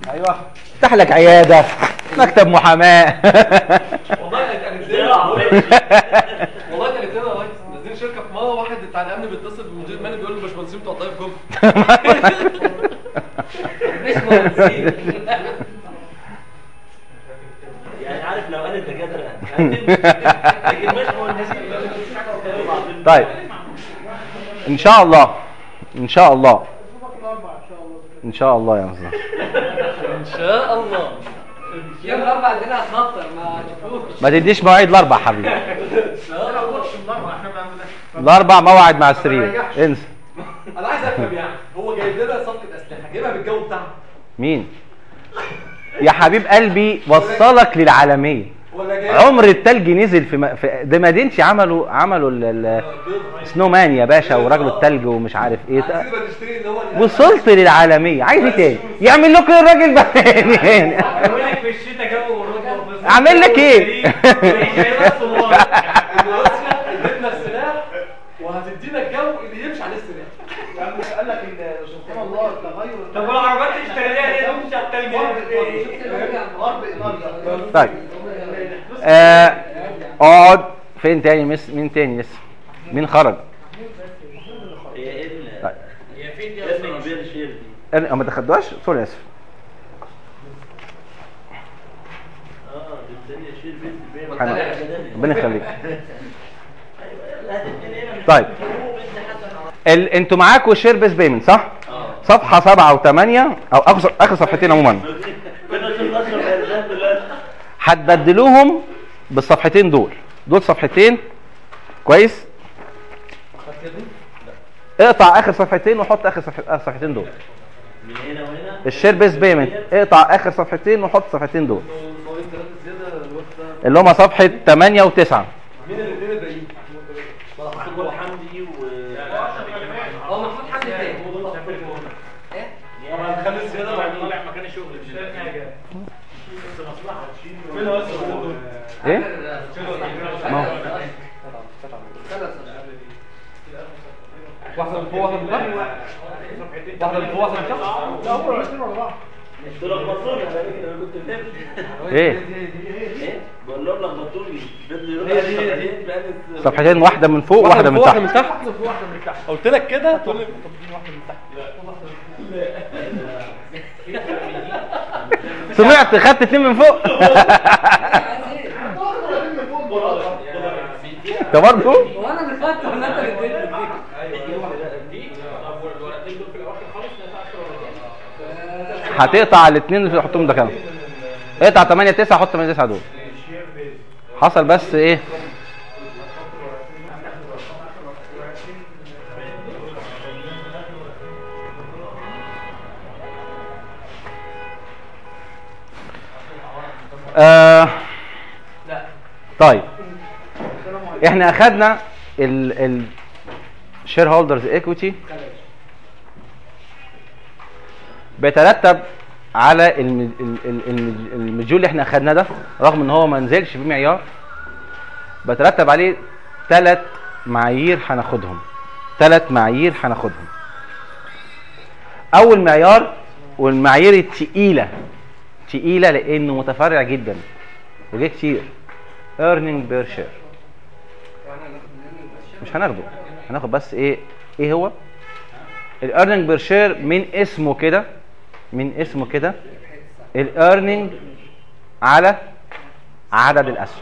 ايوه افتح لك عياده مكتب محاماه والله قالت لنا والله قالت لنا يا ريس نازلين شركه في مره واحد بتاع الامن بيتصل بالمدير المالي بيقول له باشمهندسين بتوع الطيب جم مش مهندسين يعني عارف لو قالت دكاتره لكن مش مهندسين طيب ان شاء الله ان شاء الله ان شاء الله يا مصطفى ان شاء الله يوم الاربعاء عندنا هتنطر ما تشوفوش ما تديش مواعيد الاربع حبيبي الاربع موعد مع السرير انسى انا عايز افهم يعني هو جايب لنا صفقه اسلحه جايبها بالجو بتاعها مين يا حبيب قلبي وصلك للعالميه ولا جايب عمر التلج نزل في, م... في ده مدينتي عملوا عملوا ال... ال... سنو مان يا باشا ورجل التلج ومش عارف ايه عايزين نبقى نشتري اللي هو وصلت للعالميه عايز ايه تاني يعمل لكم ايه الراجل بقى بقول لك في الشتاء جو ورود اعمل لك ايه روسيا ادتنا السلاح وهتدينا الجو اللي يمشي عليه السلاح قال لك ان سبحان الله التغير طب والعربيات اللي اشتريناها ليه تمشي على التلج غرب ايطاليا طيب آه، اقعد فين تاني مس مين تاني لسه مين خرج هي ايه ال- طيب. هي فين دي اصلا بير شير دي انا ما دخلتوهاش سوري اسف اه دي الدنيا شير بنت بير حلو. ربنا يخليك طيب ال... انتوا معاكوا شير بيس بيمنت صح؟ صفحه سبعة وثمانية او اخر اخر صفحتين عموما كنا بنشرب الارزاق دلوقتي هتبدلوهم بالصفحتين دول دول صفحتين كويس اقطع اخر صفحتين وحط اخر صفح- آخر صفحتين دول من هنا وهنا الشير بيس بيمنت اقطع اخر صفحتين وحط الصفحتين دول صورين ثلاثه زياده الوقت ده اللي هما صفحه 8 و9 مين الاثنين الباقيين؟ محمود حمدي و هو محمود حمدي فين؟ ايه؟ طبعا هنخلي الزياده بعدين مكان الشغل مش لاقي حاجه فين هو اصلا دول؟ ايه ما هو واحده من فوق واحده من تحت واحده من فوق واحده من تحت لا هو الاثنين ورا بعض دول لخبطوني على فكره انا كنت بنام ايه ايه بقول لهم لخبطوني بدي هي دي هي دي يروح صفحتين واحده من فوق وواحده من واحده تحت من تحت واحده من تحت قلت لك كده تقول لي طب اديني واحده من تحت سمعت خدت اتنين من فوق انت برضه هو انا اللي خدت ولا انت اللي اديتني؟ هتقطع الاثنين اللي تحطهم ده كام اقطع 8 9 حط 8 9 دول حصل بس ايه آه طيب احنا اخدنا ال ال شير هولدرز ايكويتي بيترتب على الم- ال- ال- الم- المديول اللي احنا اخدناه ده رغم ان هو ما نزلش بمعيار بيترتب عليه ثلاث معايير هناخدهم ثلاث معايير هناخدهم اول معيار والمعايير التقيله تقيله لانه متفرع جدا وليه كتير earning per share مش هناخده هناخد بس ايه ايه هو الايرنينج بير شير من اسمه كده من اسمه كده الايرنينج على عدد الاسهم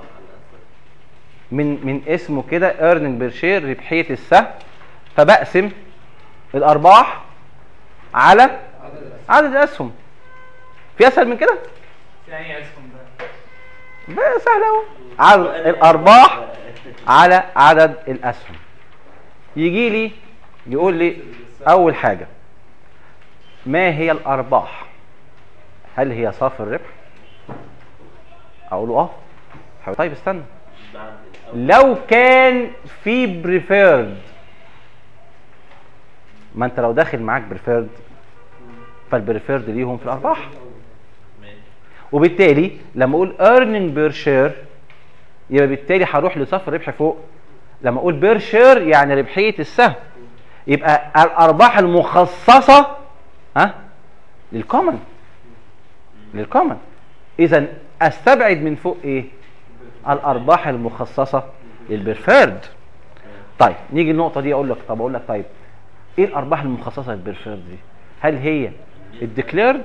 من من اسمه كده ايرنينج بير شير ربحيه السهم فبقسم الارباح على عدد الاسهم في اسهل من كده يعني اسهم بقى سهل اهو عدد الارباح على عدد الاسهم يجي لي يقول لي اول حاجه ما هي الارباح هل هي صافي الربح اقول له اه طيب استنى لو كان في بريفيرد ما انت لو داخل معاك بريفيرد فالبريفيرد ليهم في الارباح وبالتالي لما اقول earning per share يبقى بالتالي هروح لصف الربح فوق لما اقول بير شير يعني ربحيه السهم يبقى الارباح المخصصه ها للكومن للكومن اذا استبعد من فوق ايه الارباح المخصصه للبرفيرد طيب نيجي النقطه دي اقول لك طب اقول لك طيب ايه الارباح المخصصه للبرفيرد دي هل هي الديكليرد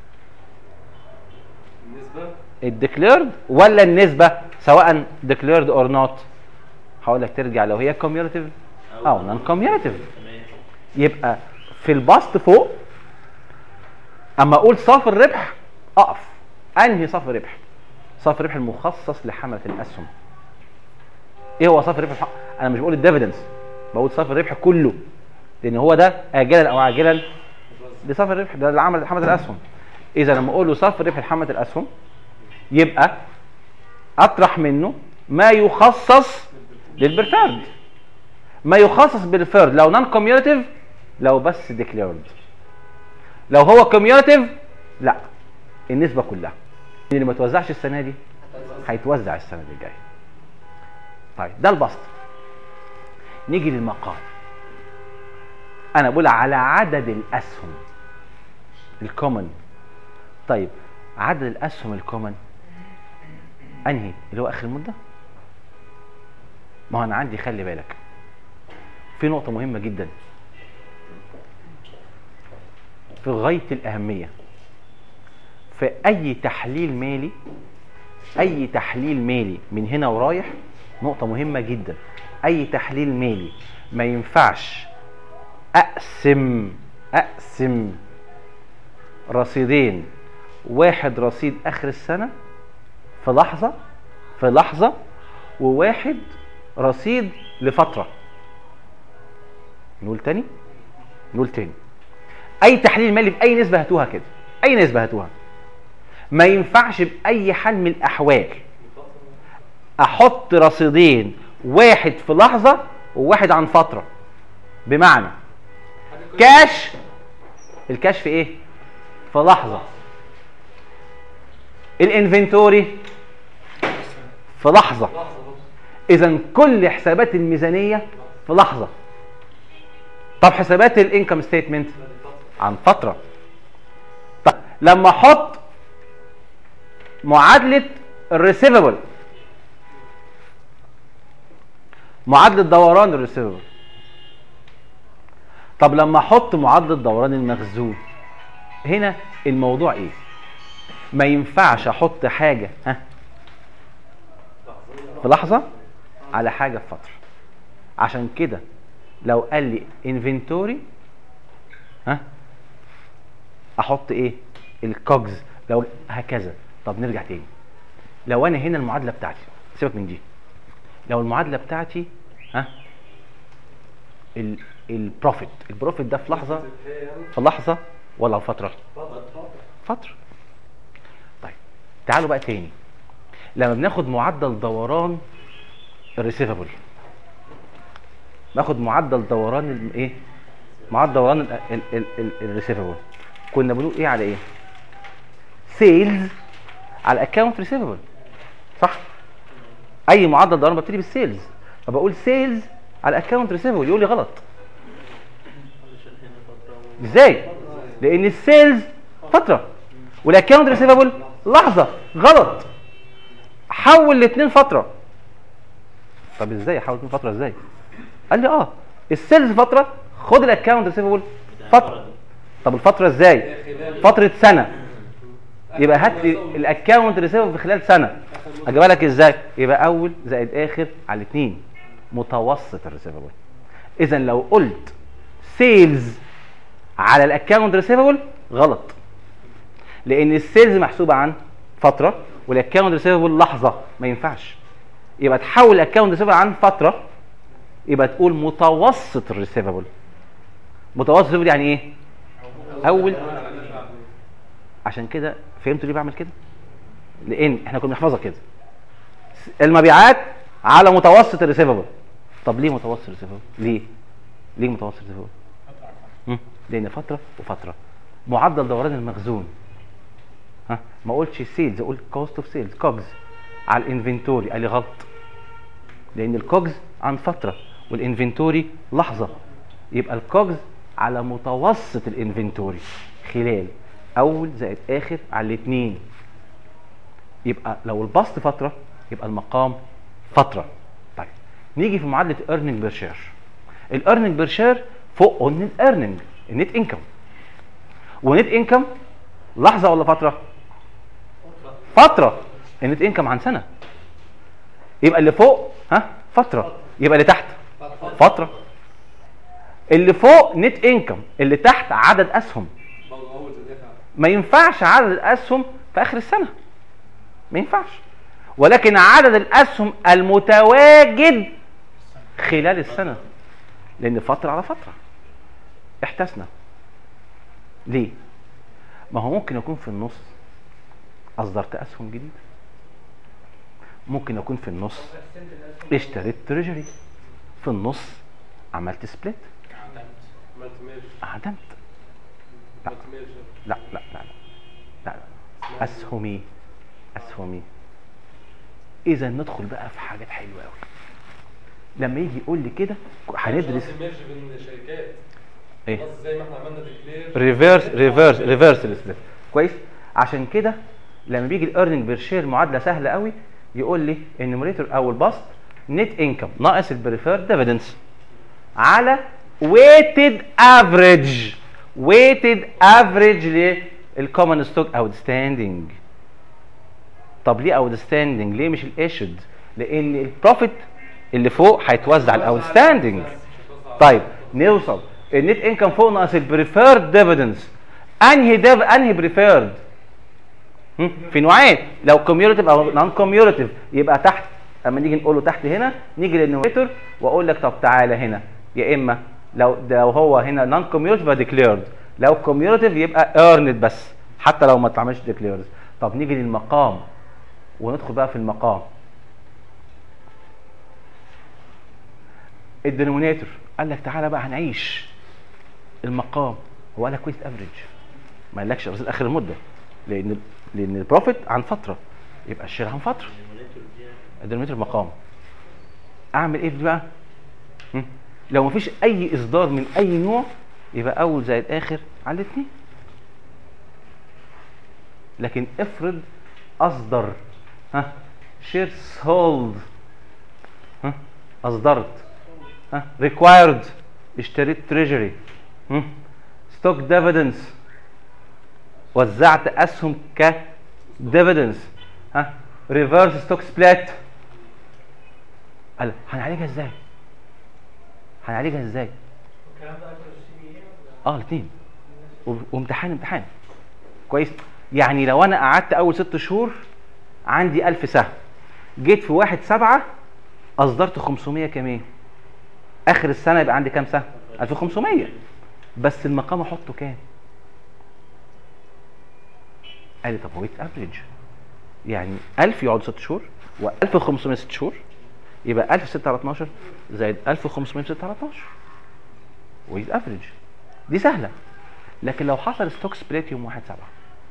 بالنسبه الديكليرد ولا النسبه سواء ديكليرد اور نوت هقول لك ترجع لو هي كوميوليتيف او نون كوميوليتيف تمام يبقى في البسط فوق اما اقول صافي الربح اقف انهي صافي الربح صافي الربح المخصص لحمله الاسهم ايه هو صافي الربح الح- انا مش بقول الديفيدنس بقول صافي الربح كله لان هو ده اجلا او عاجلا لصافي الربح ده اللي عمل حمله الاسهم اذا لما اقول له صافي الربح لحمله الاسهم يبقى اطرح منه ما يخصص للبرفيرد ما يخصص بالفيرد لو نون كوميوليتيف لو بس ديكليرد لو هو كوميوليتيف لا النسبه كلها اللي ما توزعش السنه دي هيتوزع السنه اللي جايه طيب ده البسط نيجي للمقام انا بقول على عدد الاسهم الكومن طيب عدد الاسهم الكومن انهي اللي هو اخر المده ما هو انا عندي خلي بالك في نقطه مهمه جدا في غايه الاهميه في اي تحليل مالي اي تحليل مالي من هنا ورايح نقطه مهمه جدا اي تحليل مالي ما ينفعش اقسم اقسم رصيدين واحد رصيد اخر السنه في لحظه في لحظه وواحد رصيد لفتره نقول تاني نقول تاني اي تحليل مالي في اي نسبه هاتوها كده اي نسبه هاتوها ما ينفعش باي حال من الاحوال احط رصيدين واحد في لحظه وواحد عن فتره بمعنى كاش الكاش في ايه في لحظه الانفنتوري في لحظه اذا كل حسابات الميزانيه في لحظه طب حسابات الانكم ستيتمنت عن فتره طب لما احط معادله الريسيفبل معادله دوران الريسيفبل طب لما احط معادله دوران المخزون هنا الموضوع ايه ما ينفعش احط حاجه ها في لحظه على حاجه في فتره عشان كده لو قال لي انفنتوري ها احط ايه الكوجز لو هكذا طب نرجع تاني لو انا هنا المعادله بتاعتي سيبك من دي لو المعادله بتاعتي ها ال البروفيت البروفيت ده في لحظه في لحظه ولا فتره فتره طيب تعالوا بقى تاني لما بناخد معدل دوران الريسيفبل باخد معدل دوران ال- ايه معدل دوران ال- ال- ال- ال- الريسيفبل كنا بنقول ايه على ايه سيلز على اكونت ريسيفبل صح اي معدل دوران ببتدي بالسيلز فبقول سيلز على اكونت ريسيفبل يقول لي غلط ازاي لان السيلز فتره والاكونت ريسيفبل لحظه غلط حول الاثنين فتره طب ازاي احول الاثنين فتره ازاي قال لي اه السيلز فتره خد الاكونت ريسيفبل فتره طب الفتره ازاي فتره سنه يبقى هات لي الاكونت ريسيفبل في خلال سنه اجيبها لك ازاي يبقى اول زائد اخر على الاثنين متوسط الريسيفبل اذا لو قلت سيلز على الاكونت ريسيفبل غلط لان السيلز محسوبه عن فتره والاكونت ريسيفبل لحظه ما ينفعش يبقى تحول الاكونت ريسيفبل عن فتره يبقى تقول متوسط الريسيفبل متوسط الريسيفبل يعني ايه اول عشان كده فهمتوا ليه بعمل كده لان احنا كنا بنحفظها كده المبيعات على متوسط الريسيفبل طب ليه متوسط الريسيفبل ليه ليه متوسط الريسيفبل مم. لان فتره وفتره معدل دوران المخزون ها ما اقولش سيلز اقول كوست اوف سيلز كوجز على الانفنتوري قال لي غلط لان الكوجز عن فتره والانفنتوري لحظه يبقى الكوجز على متوسط الانفنتوري خلال اول زائد اخر على الاثنين يبقى لو البسط فتره يبقى المقام فتره طيب نيجي في معادله ايرنينج بير شير الايرنينج بير شير فوق قلنا الايرنينج النت انكم ونت انكم لحظه ولا فتره فتره النت انكم عن سنه يبقى اللي فوق ها فتره يبقى اللي تحت فتره اللي فوق نت انكم اللي تحت عدد اسهم برضه اول زي ده ما ينفعش عدد الاسهم في اخر السنه ما ينفعش ولكن عدد الاسهم المتواجد خلال السنه لان فتره على فتره احتسنا ليه ما هو ممكن يكون في النص اصدرت اسهم جديده ممكن يكون في النص اشتريت تريجري في النص عملت سبليت عملت ميرج عدمت عملت ميرج لا لا لا لا لا, لا. اسهمي اسهمي اذا ندخل بقى في حاجات حلوه قوي لما يجي يقول لي كده هندرس ميرج بين شركات ايه قصدي زي ما احنا عملنا ديكلير ريفيرس ريفيرس ريفيرس سبليت كويس عشان كده لما بيجي الايرننج بير شير معادله سهله قوي يقول لي النيوميريتور او البسط نت انكم ناقص البريفير ديفيدنس على ويتد افريج ويتد افريج للكومن ستوك اوتستاندينج طب ليه اوتستاندينج ليه مش الايشد لان البروفيت اللي فوق هيتوزع على الاوتستاندينج طيب نوصل النت انكم فوق ناقص البريفيرد ديفيدنس انهي ديف انهي بريفيرد في نوعين لو كوميوليتيف او نون كوميوليتيف يبقى تحت اما نيجي نقول له تحت هنا نيجي للنوميريتور واقول لك طب تعالى هنا يا اما لو لو هو هنا نون كوميوليتيف يبقى ديكليرد لو كوميوليتيف يبقى ايرند بس حتى لو ما اتعملش ديكليرد طب نيجي للمقام وندخل بقى في المقام الدينومينيتور قال لك تعالى بقى هنعيش المقام هو قال لك ويست افريج ما قالكش رصيد اخر المده لان لان البروفيت عن فتره يبقى الشير عن فتره الدينومينيتور مقام اعمل ايه في دي بقى هم؟ لو مفيش اي اصدار من اي نوع يبقى اول زائد اخر على الاثنين لكن افرض اصدر ها شير سولد ها اصدرت ها ريكوايرد اشتريت تريجري ستوك ديفيدنس وزعت اسهم ك ديفيدنس ها ريفرس ستوك سبليت قال هنعالجها ازاي هنعالجها ازاي الكلام ده اكتر السي بي اي اه الاثنين وامتحان امتحان كويس يعني لو انا قعدت اول ست شهور عندي 1000 سهم جيت في واحد سبعة اصدرت 500 كمان اخر السنه يبقى عندي كام سهم 1500 بس المقام احطه كام قال لي طب هو افريج يعني 1000 يقعد 6 شهور و1500 6 شهور يبقى 1000 6 على 12 زائد 1500 6 على 12 ويت افريج دي سهله لكن لو حصل ستوك سبليت يوم 1 7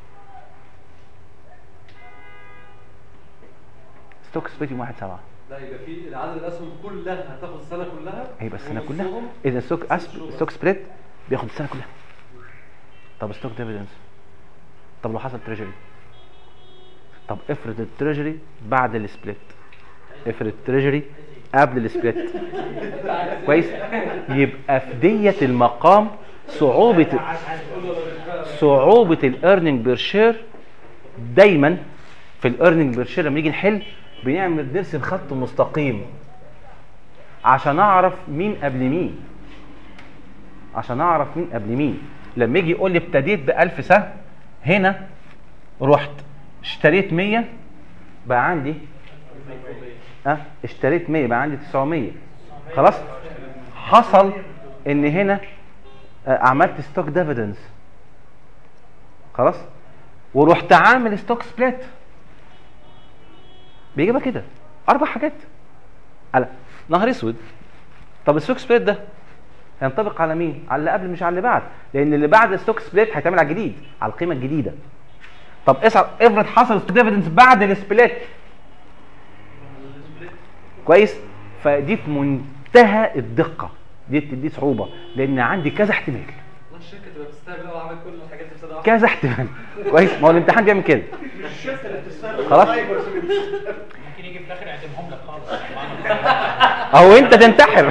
ستوك سبليت يوم 1 7 لا يبقى في عدد الاسهم كلها هتاخد السنه كلها هيبقى السنه كلها ونصهم اذا ستوك ست أسب... شهور. ستوك سبليت بياخد السنه كلها طب ستوك ديفيدنس طب لو حصل تريجري طب افرض التريجري بعد السبليت افرض التريجري قبل السبليت كويس يبقى في دية المقام صعوبة صعوبة الايرننج بير شير دايما في الايرننج بير شير لما نيجي نحل بنعمل نرسم خط مستقيم عشان اعرف مين قبل مين عشان اعرف مين قبل مين لما يجي يقول لي ابتديت ب 1000 سهم هنا رحت اشتريت 100 بقى عندي ها اشتريت 100 بقى عندي 900 خلاص حصل ان هنا آه، عملت ستوك ديفيدنس خلاص ورحت عامل ستوك سبليت بيجيبها كده اربع حاجات على نهر اسود طب الستوك سبليت ده ينطبق على مين؟ على اللي قبل مش على اللي بعد لان اللي بعد الستوك سبليت هيتعمل على الجديد على القيمه الجديده طب اسعى افرض حصل ستوك ديفيدنس بعد السبليت كويس فدي في منتهى الدقه دي بتدي صعوبه لان عندي كذا احتمال والله الشركه تبقى بتستهبل قوي عملت كل الحاجات دي في سنه كذا احتمال كويس ما هو الامتحان بيعمل كده خلاص ممكن يجي في الاخر يعدمهم لك خالص او انت تنتحر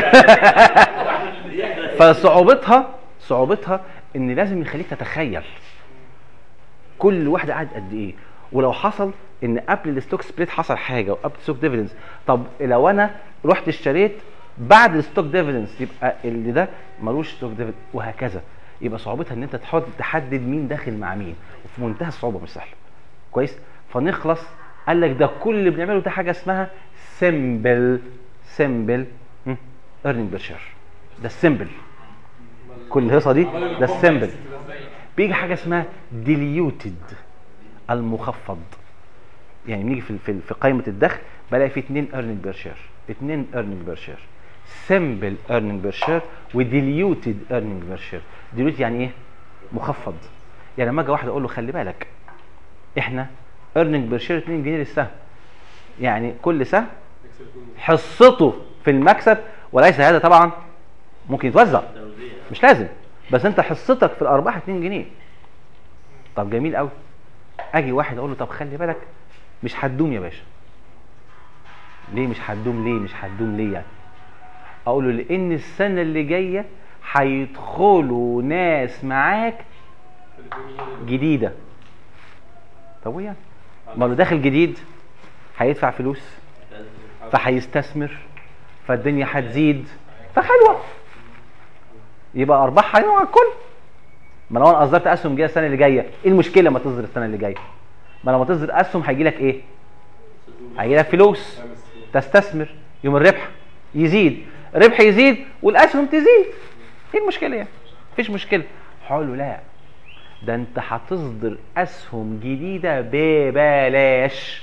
فصعوبتها صعوبتها ان لازم يخليك تتخيل كل واحد قاعد قد ايه ولو حصل ان قبل الستوك سبليت حصل حاجه وقبل الستوك ديفيدنس طب لو انا رحت اشتريت بعد الستوك ديفيدنس يبقى اللي ده ملوش ستوك ديفيدنس وهكذا يبقى صعوبتها ان انت تحط تحدد مين داخل مع مين وفي منتهى الصعوبه مش سهله كويس فنخلص قال لك ده كل اللي بنعمله ده حاجه اسمها سيمبل سيمبل ايرنينج بير شير ده السيمبل كل الهيصه دي ده السيمبل بيجي حاجه اسمها ديليوتد المخفض يعني بنيجي في في في قائمه الدخل بلاقي في اثنين ايرنينج بير شير اثنين ايرنينج بير شير سيمبل ايرنينج بير شير وديليوتد ايرنينج بير شير ديليوتد يعني ايه مخفض يعني لما اجي واحد اقول له خلي بالك احنا ايرنينج بير شير 2 جنيه للسهم يعني كل سهم حصته في المكسب وليس هذا طبعا ممكن يتوزع توزيع مش لازم بس انت حصتك في الارباح 2 جنيه طب جميل قوي اجي واحد اقول له طب خلي بالك مش هتدوم يا باشا ليه مش هتدوم ليه مش هتدوم ليه يعني اقول له لان السنه اللي جايه هيدخلوا ناس معاك جديده طب وإيه يعني ما لو داخل جديد هيدفع فلوس فهيستثمر فالدنيا هتزيد فحلوه يبقى ارباح هينوع على الكل ما لو انا اصدرت اسهم جايه السنه اللي جايه ايه المشكله لما تصدر السنه اللي جايه ما لما تصدر اسهم هيجي لك ايه هيجي لك فلوس تستثمر يوم الربح يزيد الربح يزيد والاسهم تزيد ايه المشكله يعني مفيش مشكله حلو لا ده انت هتصدر اسهم جديده ببلاش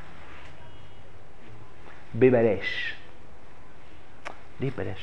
ببلاش ليه ببلاش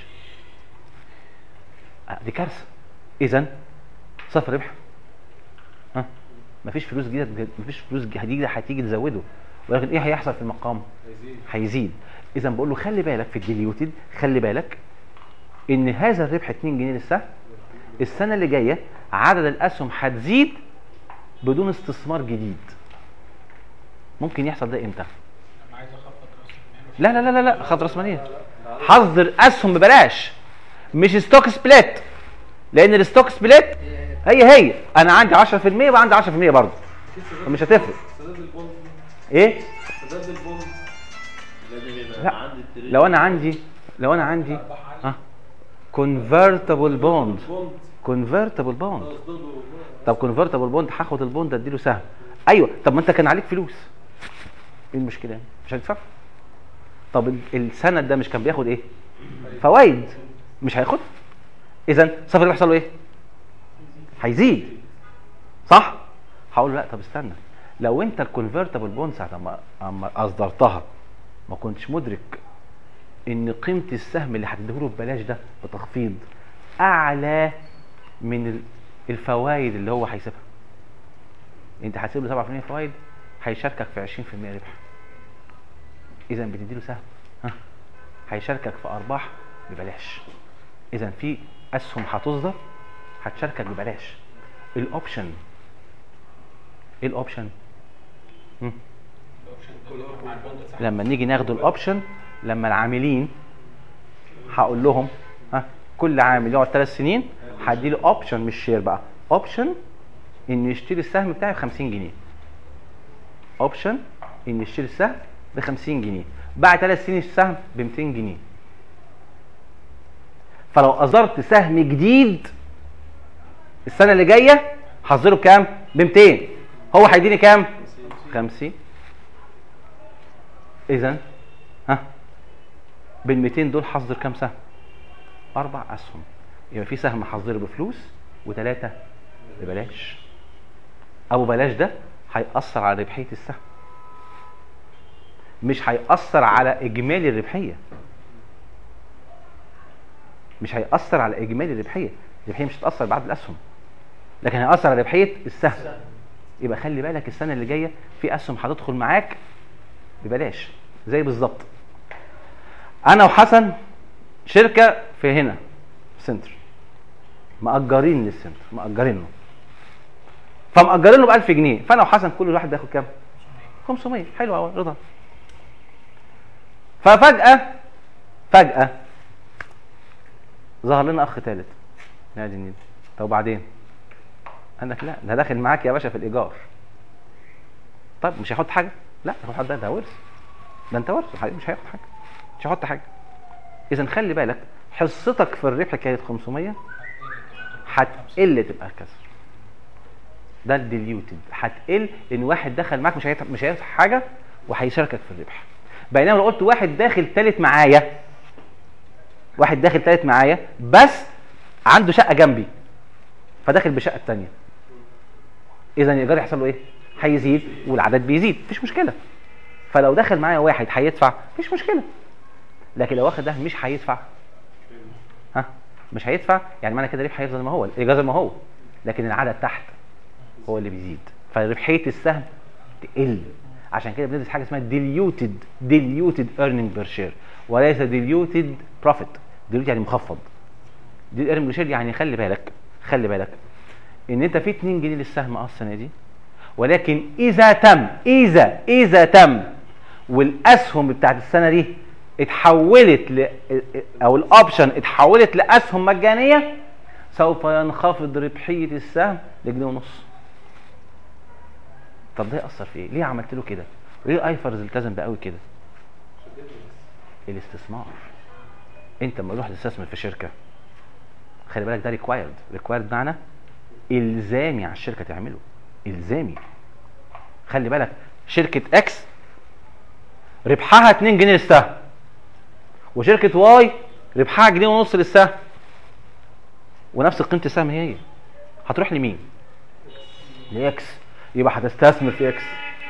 آه، دي كارثه اذا صفر ربح ها مفيش فلوس جديده مفيش فلوس جديده هتيجي تزوده ولكن ايه هيحصل في المقام هيزيد اذا بقول له خلي بالك في الديليوتد خلي بالك ان هذا الربح 2 جنيه للسهم السنه اللي جايه عدد الاسهم هتزيد بدون استثمار جديد ممكن يحصل ده امتى انا عايز اخفض راس المال لا لا لا لا لا خد راس ماليه حظر اسهم ببلاش مش ستوك سبليت لان الستوك سبليت هي هي انا عندي 10% يبقى عندي 10% برضه فمش هتفرق سداد البوند ايه سداد البوند لازم يبقى لا. عندي التريد لو انا عندي لو انا عندي ها كونفرتبل بوند بوند كونفرتبل بوند اصدره طب كونفرتبل بوند هاخد البوند اديله سهم ايوه طب ما انت كان عليك فلوس ايه المشكله يعني مش هتدفع طب ال- السند ده مش كان بياخد ايه فوائد مش هياخد اذا صافي اللي بيحصل له ايه هيزيد صح هقول له لا طب استنى لو انت الكونفرتبل بوند ساعه ما اما اصدرتها ما كنتش مدرك ان قيمه السهم اللي هتديهوله ببلاش ده بتخفيض اعلى من ال- الفوائد اللي هو هيسيبها انت هتسيب له 7% فوائد هيشاركك في 20% ربح اذا بتديله سهم ها هيشاركك في ارباح ببلاش اذا في اسهم هتصدر هتشاركك ببلاش الاوبشن ايه الاوبشن مم. مع البوند ساعة. لما نيجي ناخد الاوبشن لما العاملين هقول لهم ها كل عامل يقعد ثلاث سنين هدي له اوبشن مش شير بقى اوبشن انه يشتري السهم بتاعي ب 50 جنيه اوبشن انه يشتري السهم ب 50 جنيه بعد ثلاث سنين السهم ب 200 جنيه فلو اصدرت سهم جديد السنه اللي جايه هصدره بكام؟ ب 200 هو هيديني كام؟ 50 اذا ها بال 200 دول هصدر كام سهم؟ اربع اسهم يبقى في سهم هصدره بفلوس وثلاثه ببلاش ابو بلاش ده هيأثر على ربحيه السهم مش هيأثر على اجمالي الربحيه مش هيأثر على اجمالي الربحيه الربحيه مش هتأثر بعد الاسهم لكن هيأثر على ربحيه السهم يبقى خلي بالك السنه اللي جايه في اسهم هتدخل معاك ببلاش زي بالظبط انا وحسن شركه في هنا في سنتر مأجرين للسنتر مأجرينه فمأجرين له ب 1000 جنيه فانا وحسن كل واحد بياخد كام 500 حلو قوي رضا ففجأة فجأة ظهر لنا اخ ثالث نادي النيل طب وبعدين قال لك لا ده داخل معاك يا باشا في الايجار طيب مش هيحط حاجه لا هيحط حاجه ده ده ورث ده انت ورث حبيبي مش هياخد حاجه مش هيحط حاجه اذا خلي بالك حصتك في الربح كانت 500 هتقل تبقى كسر ده الديليوتد هتقل لان واحد دخل معاك مش هيدفع مش هيدفع حاجه وهيشاركك في الربح بينما لو قلت واحد داخل تالت معايا واحد داخل تالت معايا بس عنده شقه جنبي فداخل بشقه الثانيه اذا الايجار يحصل له ايه هيزيد والعدد بيزيد مفيش مشكله فلو دخل معايا واحد هيدفع مفيش مشكله لكن لو واخد ده مش هيدفع ها مش هيدفع يعني معنى كده الربح هيفضل زي ما هو الايجار زي ما هو لكن العدد تحت هو اللي بيزيد فربحيه السهم تقل عشان كده بندرس حاجه اسمها ديليوتد ديليوتد ايرنينج بير شير وليس ديليوتد بروفيت ديليوتد يعني مخفض دي ايرنينج بير شير يعني خلي بالك خلي بالك ان انت في 2 جنيه للسهم اه السنه دي ولكن اذا تم اذا اذا تم والاسهم بتاعت السنه دي اتحولت ل او الاوبشن اتحولت لاسهم مجانيه سوف ينخفض ربحيه السهم لجنيه ونص طب ده ياثر في ايه ليه عملت له كده ليه ايفرز التزم بقوي كده الاستثمار انت لما تروح تستثمر في شركه خلي بالك ده ريكوايرد ريكوايرد معنى الزامي على الشركه تعمله الزامي خلي بالك شركه اكس ربحها 2 جنيه للسهم وشركه واي ربحها جنيه ونص للسهم ونفس قيمه السهم هي هي هتروح لمين لاكس يبقى هتستثمر في اكس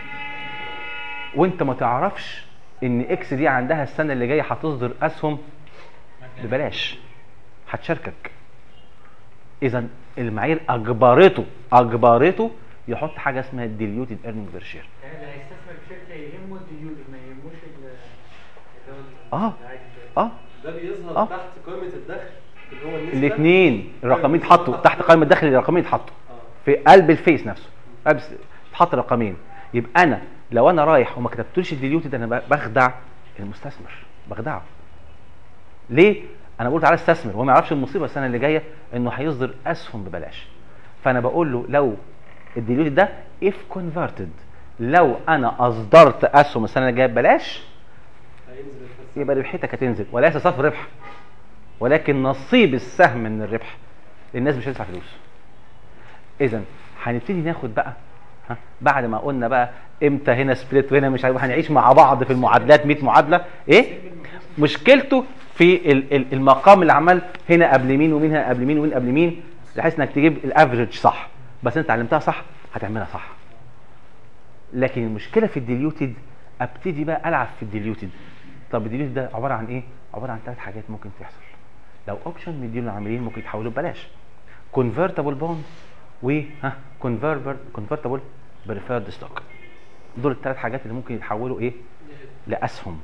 وانت ما تعرفش ان اكس دي عندها السنه اللي جايه هتصدر اسهم ببلاش هتشاركك اذا المعايير اجبرته اجبرته يحط حاجه اسمها ديليوتد ايرنينج بير شير يعني اللي هيستثمر في شركه يهمه الديون ما يهموش ال- اللي هو اه العادي ده. اه ده بيظهر آه. تحت قائمه الدخل اللي هو النسبه الاثنين الرقمين اتحطوا تحت قائمه الدخل الرقمين اتحطوا آه. في قلب الفيس نفسه قلب س- اتحط رقمين يبقى انا لو انا رايح وما كتبتليش الديليوتد انا ب- بخدع المستثمر بخدعه ليه انا بقول تعالى استثمر وهو ما يعرفش المصيبه السنه اللي جايه انه هيصدر اسهم ببلاش فانا بقول له لو الديليوتد ده if converted لو انا اصدرت اسهم السنه اللي جايه ببلاش هينزل الحساب يبقى ربحتك هتنزل وليس صافي ربح ولكن نصيب السهم من الربح الناس مش هتدفع فلوس اذا هنبتدي ناخد بقى ها بعد ما قلنا بقى امتى هنا سبليت وهنا مش عارف هنعيش مع بعض في المعادلات 100 معادله ايه مشكلته في ال- ال- المقام اللي عمال هنا قبل مين ومين هنا قبل مين ومين قبل مين بحيث انك تجيب الافريج صح بس انت علمتها صح هتعملها صح لكن المشكله في الديليوتد ابتدي بقى العب في الديليوتد طب الديليوتد ده عباره عن ايه عباره عن ثلاث حاجات ممكن تحصل لو اوبشن مديله العاملين ممكن يتحولوا ببلاش كونفرتبل بوند و ها كونفرتبل بريفيرد ستوك دول الثلاث حاجات اللي ممكن يتحولوا ايه لاسهم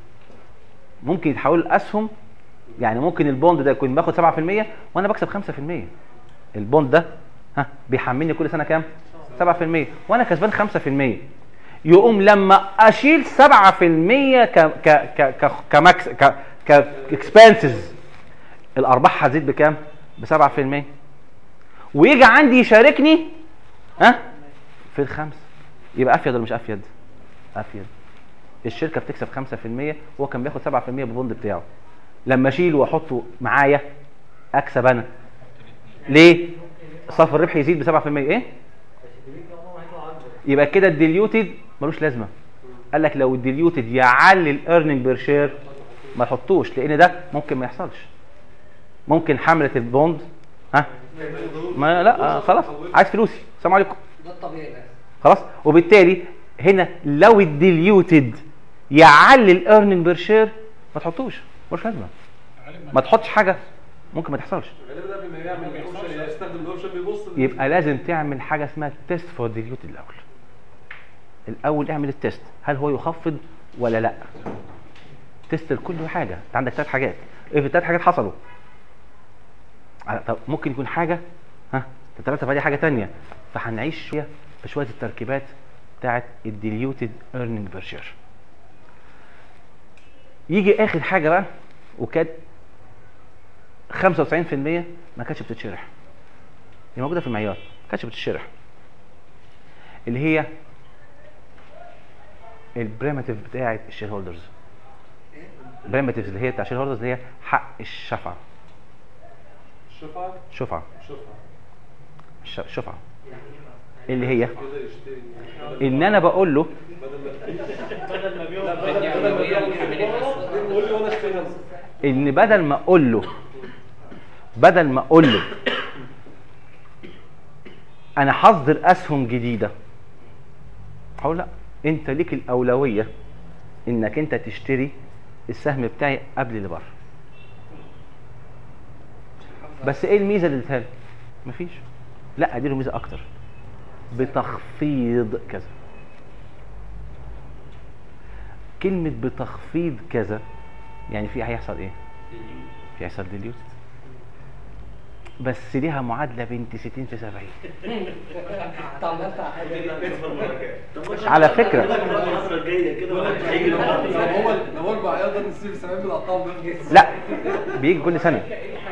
ممكن يتحولوا لاسهم يعني ممكن البوند ده يكون باخد 7% وانا بكسب 5% البوند ده ها بيحملني كل سنه كام 7% وانا كسبان 5% يقوم لما اشيل 7% ك ك ك ك كمكس ك ك اكسبنسز الارباح هتزيد بكام ب 7% ويجي عندي يشاركني ها في الخمسه يبقى افيد ولا مش افيد افيد الشركه بتكسب 5% وهو كان بياخد 7% بالبوند بتاعه لما اشيله واحطه معايا اكسب انا ليه صافي الربح يزيد ب 7% ايه بس الديون ده عمره ما هيطلع اكبر يبقى كده الديليوتد ملوش لازمه قال لك لو الديليوتد يعلي الايرننج بير شير ما تحطوش لان ده ممكن ما يحصلش ممكن حمله البوند ها ما لا آه خلاص عايز فلوسي السلام عليكم ده الطبيعي بس خلاص وبالتالي هنا لو الديليوتد يعلي الايرننج بير شير ما تحطوش ملوش لازمه ما تحطش حاجه ممكن ما تحصلش غالبا ده بما يعمل الاوبشن يستخدم الاوبشن بيبص يبقى لازم تعمل حاجه اسمها تيست فور ديليوتد الاول الاول اعمل التيست هل هو يخفض ولا لا تيست لكل حاجه انت عندك ثلاث حاجات ايه في ثلاث حاجات حصلوا على- طب ممكن يكون حاجه ها الثلاثه فدي حاجه تانية فهنعيش شويه بشويه التركيبات بتاعت الديليوتد ايرنينج بير شير يجي اخر حاجه بقى وكانت 95% ما كانتش بتتشرح هي موجوده في المعيار ما كانتش بتتشرح اللي هي البريمتيف بتاعت الشير هولدرز البريمتيفز اللي هي بتاع الشير هولدرز اللي هي حق الشفعه شفعة شفعه شفعة الش- شفعه اللي هي كده يشتري ان انا بقول له بدل ما بيقعد بدي أولوية للحاملين بس. قول لي وانا اشتري نفسي ان بدل ما اقول له بدل ما اقول له انا هصدر اسهم جديده هقول لا انت ليك الاولويه انك انت تشتري السهم بتاعي قبل اللي بره بس ايه الميزه اللي اديتها له مفيش لا اديله ميزه اكتر بتخفيض كذا كلمه بتخفيض كذا يعني في هيحصل ايه في هيحصل ديليوت بس ليها معادله بنت 60 في 70 على فكرة. الفترة الجاية كده واحد هيجي لو النهارده. هو لو هو المعيار ده نسيب سلام بالارقام ده لا بيجي كل سنه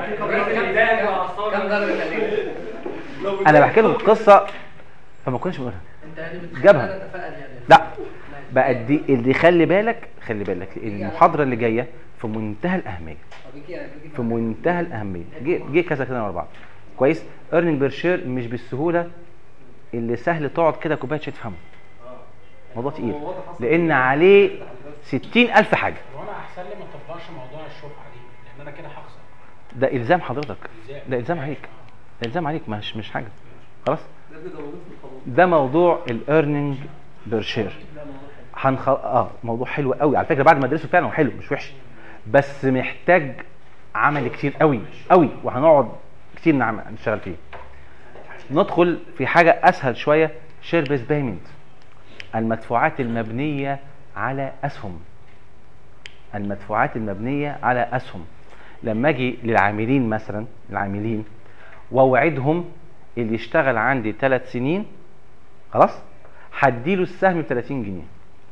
كم درجة تقريبا؟ انا بحكي لهم القصه فما كنتش بقولها انت يعني بتخلي جابها. انا اتفقنا يعني لا بقى دي اللي خلي بالك خلي بالك لان المحاضره اللي جايه في منتهى الاهميه في منتهى الاهميه جه جه كذا كده ورا بعض كويس ايرنينج بير شير مش بالسهوله اللي سهل تقعد كده كوبايه شاي تفهمه موضوع تقيل لان عليه 60000 حاجه هو انا احسن لي ما اطبقش موضوع الشفعه دي لان انا كده هخسر ده الزام حضرتك إلزام. ده الزام عليك ده الزام عليك مش مش حاجه خلاص ده ابني ده موجود في القانون ده موضوع الايرنينج بير شير هنخ... اه موضوع حلو قوي على فكره بعد ما ادرسه فعلا هو حلو مش وحش بس محتاج عمل كتير قوي قوي وهنقعد كتير نعمل نشتغل فيه ندخل في حاجه اسهل شويه شير بيس بيمنت المدفوعات المبنيه على اسهم المدفوعات المبنيه على اسهم لما اجي للعاملين مثلا العاملين واوعدهم اللي يشتغل عندي ثلاث سنين خلاص هديله السهم ب 30 جنيه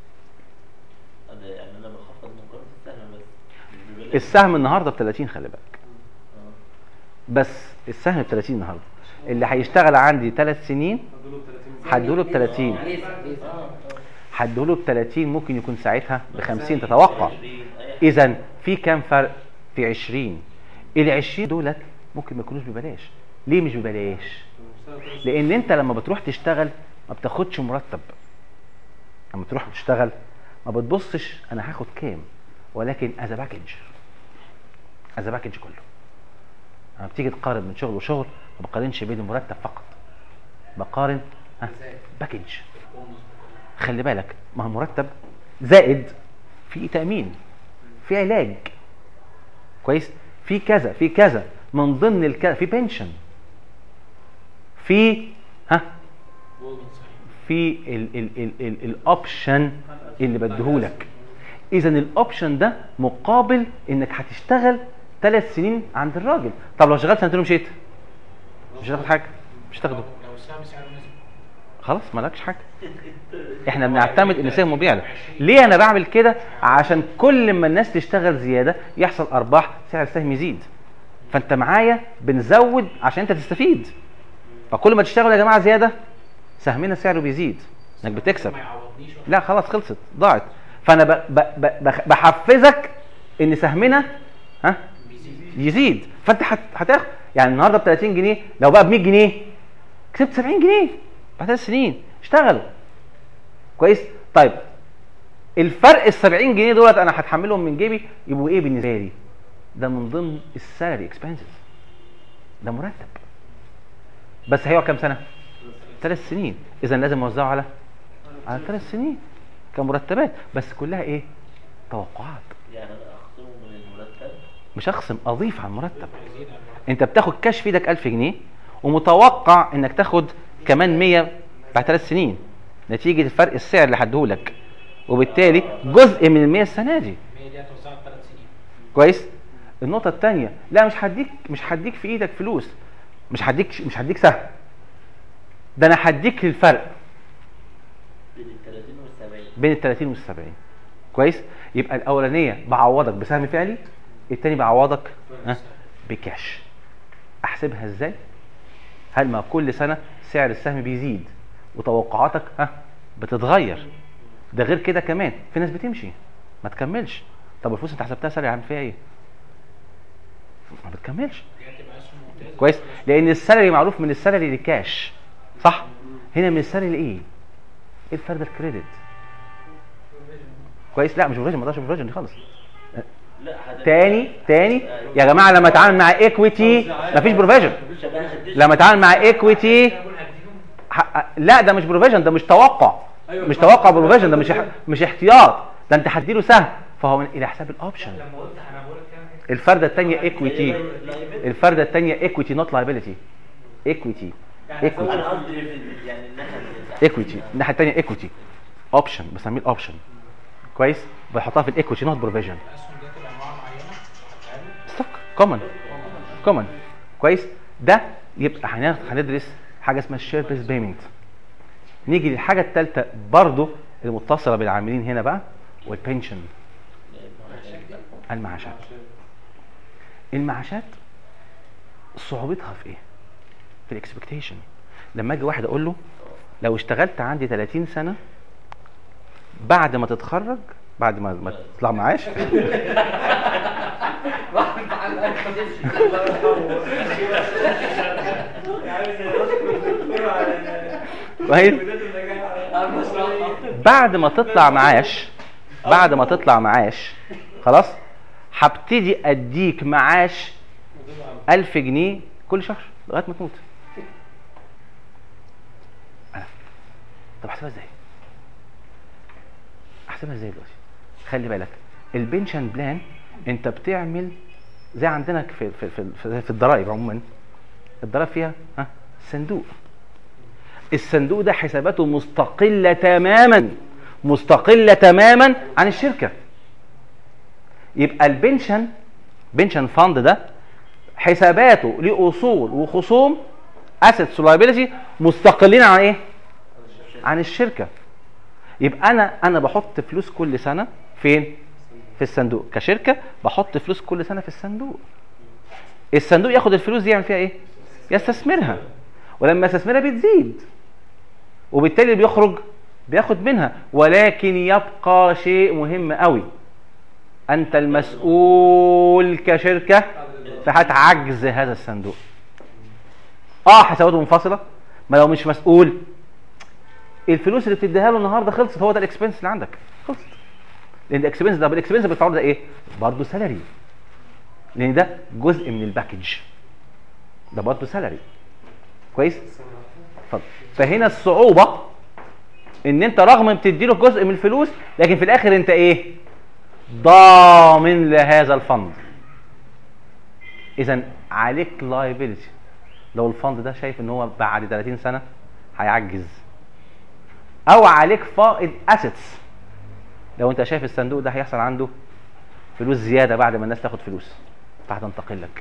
أنا- يعني انا بخفض من قيمة السهم بس مش ببلاش. السهم النهارده ب 30 خلي بالك آه. بس السهم ب 30 النهارده اللي هيشتغل عندي ثلاث سنين هديله ب 30 هديله ب 30 ممكن يكون ساعتها ب 50 تتوقع 20 أي حاجة. اذا في كام فرق في 20 ال 20 دولت ممكن ما يكونوش ببلاش ليه مش ببلاش لان انت لما بتروح تشتغل ما بتاخدش مرتب لما تروح تشتغل ما بتبصش انا هاخد كام ولكن از باكج از باكج كله لما بتيجي تقارن من شغل وشغل ما بقارنش بين المرتب فقط بقارن ها باكج خلي بالك ما هو مرتب زائد في تامين في علاج كويس في كذا في كذا من ضمن الكذا في بنشن في ها في ال ال ال ال الاوبشن اللي بديهولك اذا الاوبشن ده مقابل انك هتشتغل ثلاث سنين عند الراجل طب لو شغلت سنتين ومشيت مش هتاخد حاجه مش هتاخده لو لو السهم سعره نزل خلاص مالكش حاجه احنا بنعتمد ان السهم بيعلى ليه انا بعمل كده عشان كل ما الناس تشتغل زياده يحصل ارباح سعر السهم يزيد فانت معايا بنزود عشان انت تستفيد فكل ما تشتغل يا جماعه زياده سهمنا سعره بيزيد انك بتكسب ما يعوضنيش ولا لا خلاص خلصت ضاعت فانا ب ب ب بخ- بحفزك ان سهمنا ها بيزيد يزيد فانت هت- هتاخد يعني النهارده ب 30 جنيه لو بقى ب 100 جنيه كسبت 70 جنيه بعد ثلاث سنين اشتغلوا كويس طيب الفرق ال 70 جنيه دولت انا هتحملهم من جيبي يبقوا ايه بالنسبه لي؟ ده من ضمن السالري اكسبنسز ده مرتب بس هيقعد كام سنه؟ ثلاث سنين اذا لازم اوزعه على على ثلاث سنين كمرتبات بس كلها ايه؟ توقعات يعني انا اخصمه من المرتب مش اخصم اضيف على المرتب يزيد على المرتب. انت بتاخد كاش في ايدك 1000 جنيه ومتوقع انك تاخد كمان 100 بعد ثلاث سنين نتيجه فرق السعر اللي هديهولك وبالتالي جزء من ال 100 السنه دي 100 دي هتوزعها في ثلاث سنين كويس النقطه الثانيه لا مش هديك مش هديك في ايدك فلوس مش هديك مش هديك سهم ده انا هديك الفرق بين ال 30 وال 70 بين ال 30 وال 70 كويس يبقى الاولانيه بعوضك بسهم فعلي التاني بعوضك ها بكاش احسبها ازاي هل ما كل سنه سعر السهم بيزيد وتوقعاتك ها بتتغير ده غير كده كمان في ناس بتمشي ما تكملش طب الفلوس انت حسبتها سنه عامل فيها ايه ما بتكملش دي هتبقى اسهم ممتازه كويس لان السالري معروف من السالري للكاش صح هنا من السالري لايه ايه الفرق الكريدت كويس لا مش بروفيجن ما اقدرش بروفيجن دي خالص لا حضرتك تاني تاني يا جماعه لما اتعامل مع ايكويتي مفيش بروفيجن شباب هديش لما اتعامل مع ايكويتي لا ده مش بروفيجن ده مش توقع أيوة مش فاهم. توقع بروفيجن ده مش اح- مش احتياط ده انت هتديله سهم فهو من الى حساب الاوبشن لما قلت انا بقول لك كام الفرده الثانيه ايكويتي الفرده الثانيه ايكويتي نوت لايبيليتي ايكويتي ايكويتي انا قصدي في- يعني الناحيه اللي- ايكويتي الناحيه الثانيه ايكويتي اوبشن بسميه الاوبشن كويس بحطها في الايكويتي نوت بروفيجن الاسهم دي هتبقى انواع معينه هتتعمل ستوك كومن كومن كويس ده يبقى هناخد هندرس حاجه اسمها الشير بيس بيمنت نيجي للحاجه الثالثه برضو المتصله بالعاملين هنا بقى والبنشن المعاشات المعاشات صعوبتها في ايه في الاكسبكتيشن لما اجي واحد اقول له لو اشتغلت عندي 30 سنه بعد ما تتخرج بعد ما ما تطلع معاش كويس بعد ما تطلع معاش بعد ما تطلع معاش خلاص هبتدي اديك معاش 1000 جنيه كل شهر لغايه ما تموت أنا. طب احسبها ازاي احسبها ازاي دلوقتي خلي بالك البنشن بلان انت بتعمل زي عندنا في في في, في, في الضرائب عموما الضرائب فيها ها صندوق الصندوق ده حساباته مستقلة تماما مستقلة تماما عن الشركة يبقى البنشن بنشن فاند ده حساباته ليه اصول وخصوم اسيتس ولايبيلتي مستقلين عن ايه؟ عن الشركه يبقى انا انا بحط فلوس كل سنه فين؟ في الصندوق كشركه بحط فلوس كل سنه في الصندوق الصندوق ياخد الفلوس دي يعمل فيها ايه؟ يستثمرها ولما يستثمرها بتزيد وبالتالي اللي بيخرج بياخد منها ولكن يبقى شيء مهم قوي انت المسؤول كشركه في حاله عجز هذا الصندوق اه حساباته منفصله ما لو مش مسؤول الفلوس اللي بتديها له النهارده خلصت هو ده الاكسبنس اللي عندك خلصت لان الاكسبنس ده الاكسبنس بتاعه ده ايه برضه سالري لان ده جزء من الباكج ده برضه سالري كويس اتفضل فهنا الصعوبه ان انت رغم بتديله جزء من الفلوس لكن في الاخر انت ايه ضامن لهذا الفند اذا عليك لايبيلتي لو الفند ده شايف ان هو بعد 30 سنه هيعجز او عليك فائض اسيتس لو انت شايف الصندوق ده هيحصل عنده فلوس زياده بعد ما الناس تاخد فلوس فهتنتقل لك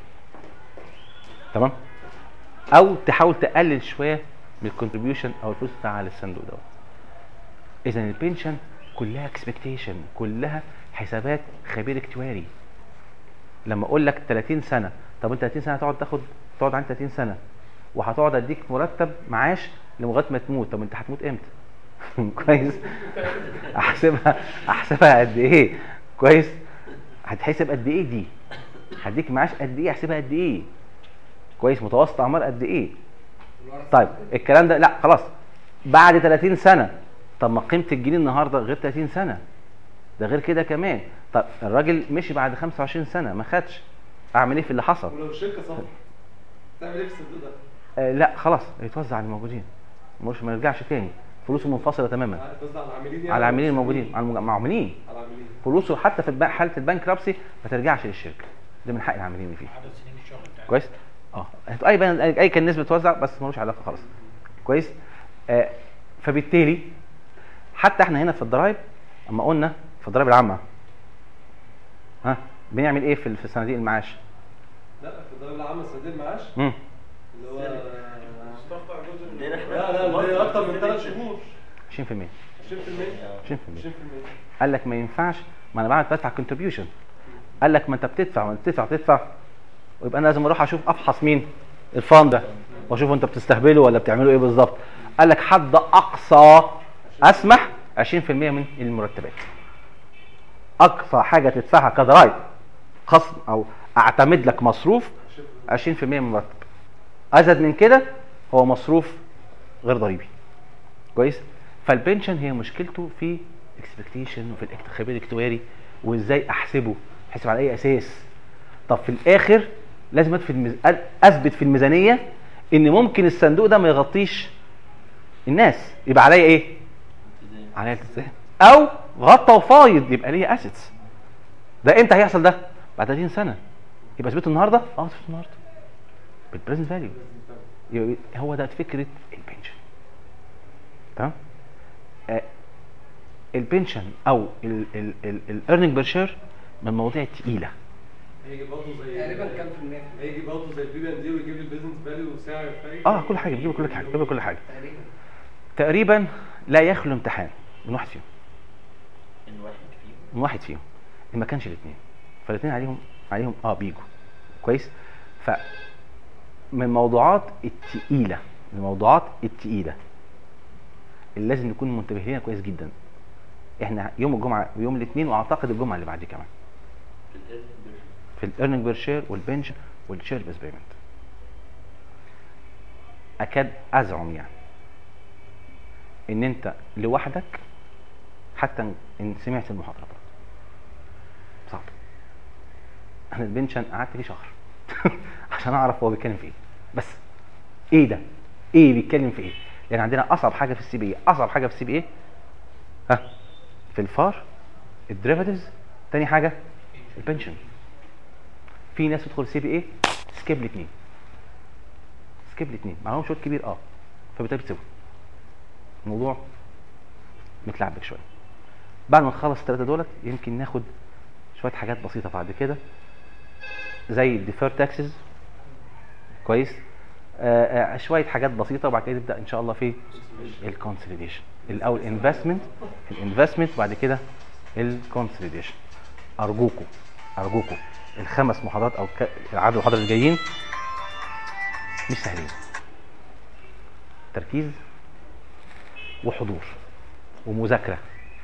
تمام او تحاول تقلل شويه من الكونتريبيوشن او الفلوس بتاعها للصندوق دوت اذا البنشن كلها اكسبكتيشن كلها حسابات خبير اكتواري لما اقول لك 30 سنه طب انت 30 سنه هتقعد تاخد تقعد عندي 30 سنه وهتقعد اديك مرتب معاش لغايه ما تموت طب انت هتموت امتى كويس احسبها احسبها قد ايه كويس هتحسب قد ايه دي هديك معاش قد ايه احسبها قد ايه كويس متوسط اعمار قد ايه طيب الكلام ده لا خلاص بعد 30 سنه طب ما قيمه الجنيه النهارده غير 30 سنه ده غير كده كمان طب الراجل مشي بعد 25 سنه ما خدش اعمل ايه في اللي حصل ولو الشركه صح تعمل ايه في الصندوق ده؟ آه لا خلاص يتوزع على الموجودين مش ما يرجعش تاني فلوسه منفصله تماما عارف توزع على العاملين يعني على العاملين ولا الموجودين على المج- المعاملين على العاملين فلوسه حتى في الب- حاله البنك رابسي ما ترجعش للشركه ده من حق العاملين اللي فيه عدد سنين الشغل بتاعك كويس اه اي بان اي كان نسبه توزع بس ملوش علاقه خالص كويس آه فبالتالي حتى احنا هنا في الضرايب اما قلنا في الضرايب العامه ها بنعمل ايه في في صناديق المعاش لا في الضريبه العامه صناديق المعاش مم. اللي هو لان احنا لا لا مصر ده اكتر من ثلاث بتدي- شهور 20% 20% 20% 20% قال لك ما ينفعش ما انا بعد بدفع كونتريبيوشن قال لك ما انت بتدفع ما انت بتدفع تدفع ويبقى انا لازم اروح اشوف افحص مين الفان ده واشوف انت بتستهبلوا ولا بتعملوا ايه بالظبط قال لك حد اقصى اسمح 20% من المرتبات اقصى حاجه تدفعها كضرايب خصم او اعتمد لك مصروف 20% من المرتب ازيد من كده هو مصروف غير ضريبي كويس فالبنشن هي مشكلته في اكسبكتيشن وفي الخبير الاكتواري وازاي احسبه احسب على اي اساس طب في الاخر لازم في الميز... اثبت في الميزانيه ان ممكن الصندوق ده ما يغطيش الناس يبقى عليا ايه عليا التزام او غطى وفايض يبقى ليا اسيتس ده امتى هيحصل ده بعد 30 سنه يبقى اثبته النهارده اه اثبته النهارده بالبريزنت فاليو يبقى هو ده فكره البنشن تمام آه، البنشن او الايرننج بير شير من المواضيع الثقيله هيجي برضه زي تقريبا كام في المية؟ هيجي برضه زي البي ان دي ويجيب لي البيزنس فاليو وسعر الفايده اه كل حاجه بيجيب كل حاجه بيجيب كل حاجه تقريبا تقريبا لا يخلو امتحان من واحد فيهم ان واحد فيهم من واحد فيهم ان ما كانش الاثنين فالاثنين عليهم عليهم اه بيجوا كويس ف من الموضوعات التقيله من الموضوعات التقيله اللي لازم نكون منتبهين لها كويس جدا احنا يوم الجمعه ويوم الاثنين واعتقد الجمعه اللي بعد كمان في الإيرن بير- في الايرنينج بير شير والبنشن والشير بيس بيمنت اكاد ازعم يعني ان انت لوحدك حتى ان سمعت المحاضره برضه صعب انا البنشن قعدت فيه شهر عشان اعرف هو بيتكلم في ايه بس ايه ده ايه بيتكلم في ايه لان عندنا اصعب حاجه في السي بي اي اصعب حاجه في السي بي اي ها في الفار الديريفاتيفز تاني حاجه البنشن في ناس تدخل سي بي اي سكيب الاثنين سكيب الاثنين معاهم شوط كبير اه فبالتالي بتسيبه الموضوع متلعبك شويه بعد ما نخلص الثلاثه دولت يمكن ناخد شويه حاجات بسيطه بعد كده زي الديفير تاكسز كويس آه آه شويه حاجات بسيطه وبعد كده نبدا ان شاء الله في الكونسوليديشن الاول انفستمنت الانفستمنت وبعد كده الكونسوليديشن ارجوكم ارجوكم الخمس محاضرات او ك- العدد المحاضرات اللي جايين مش سهلين تركيز وحضور ومذاكره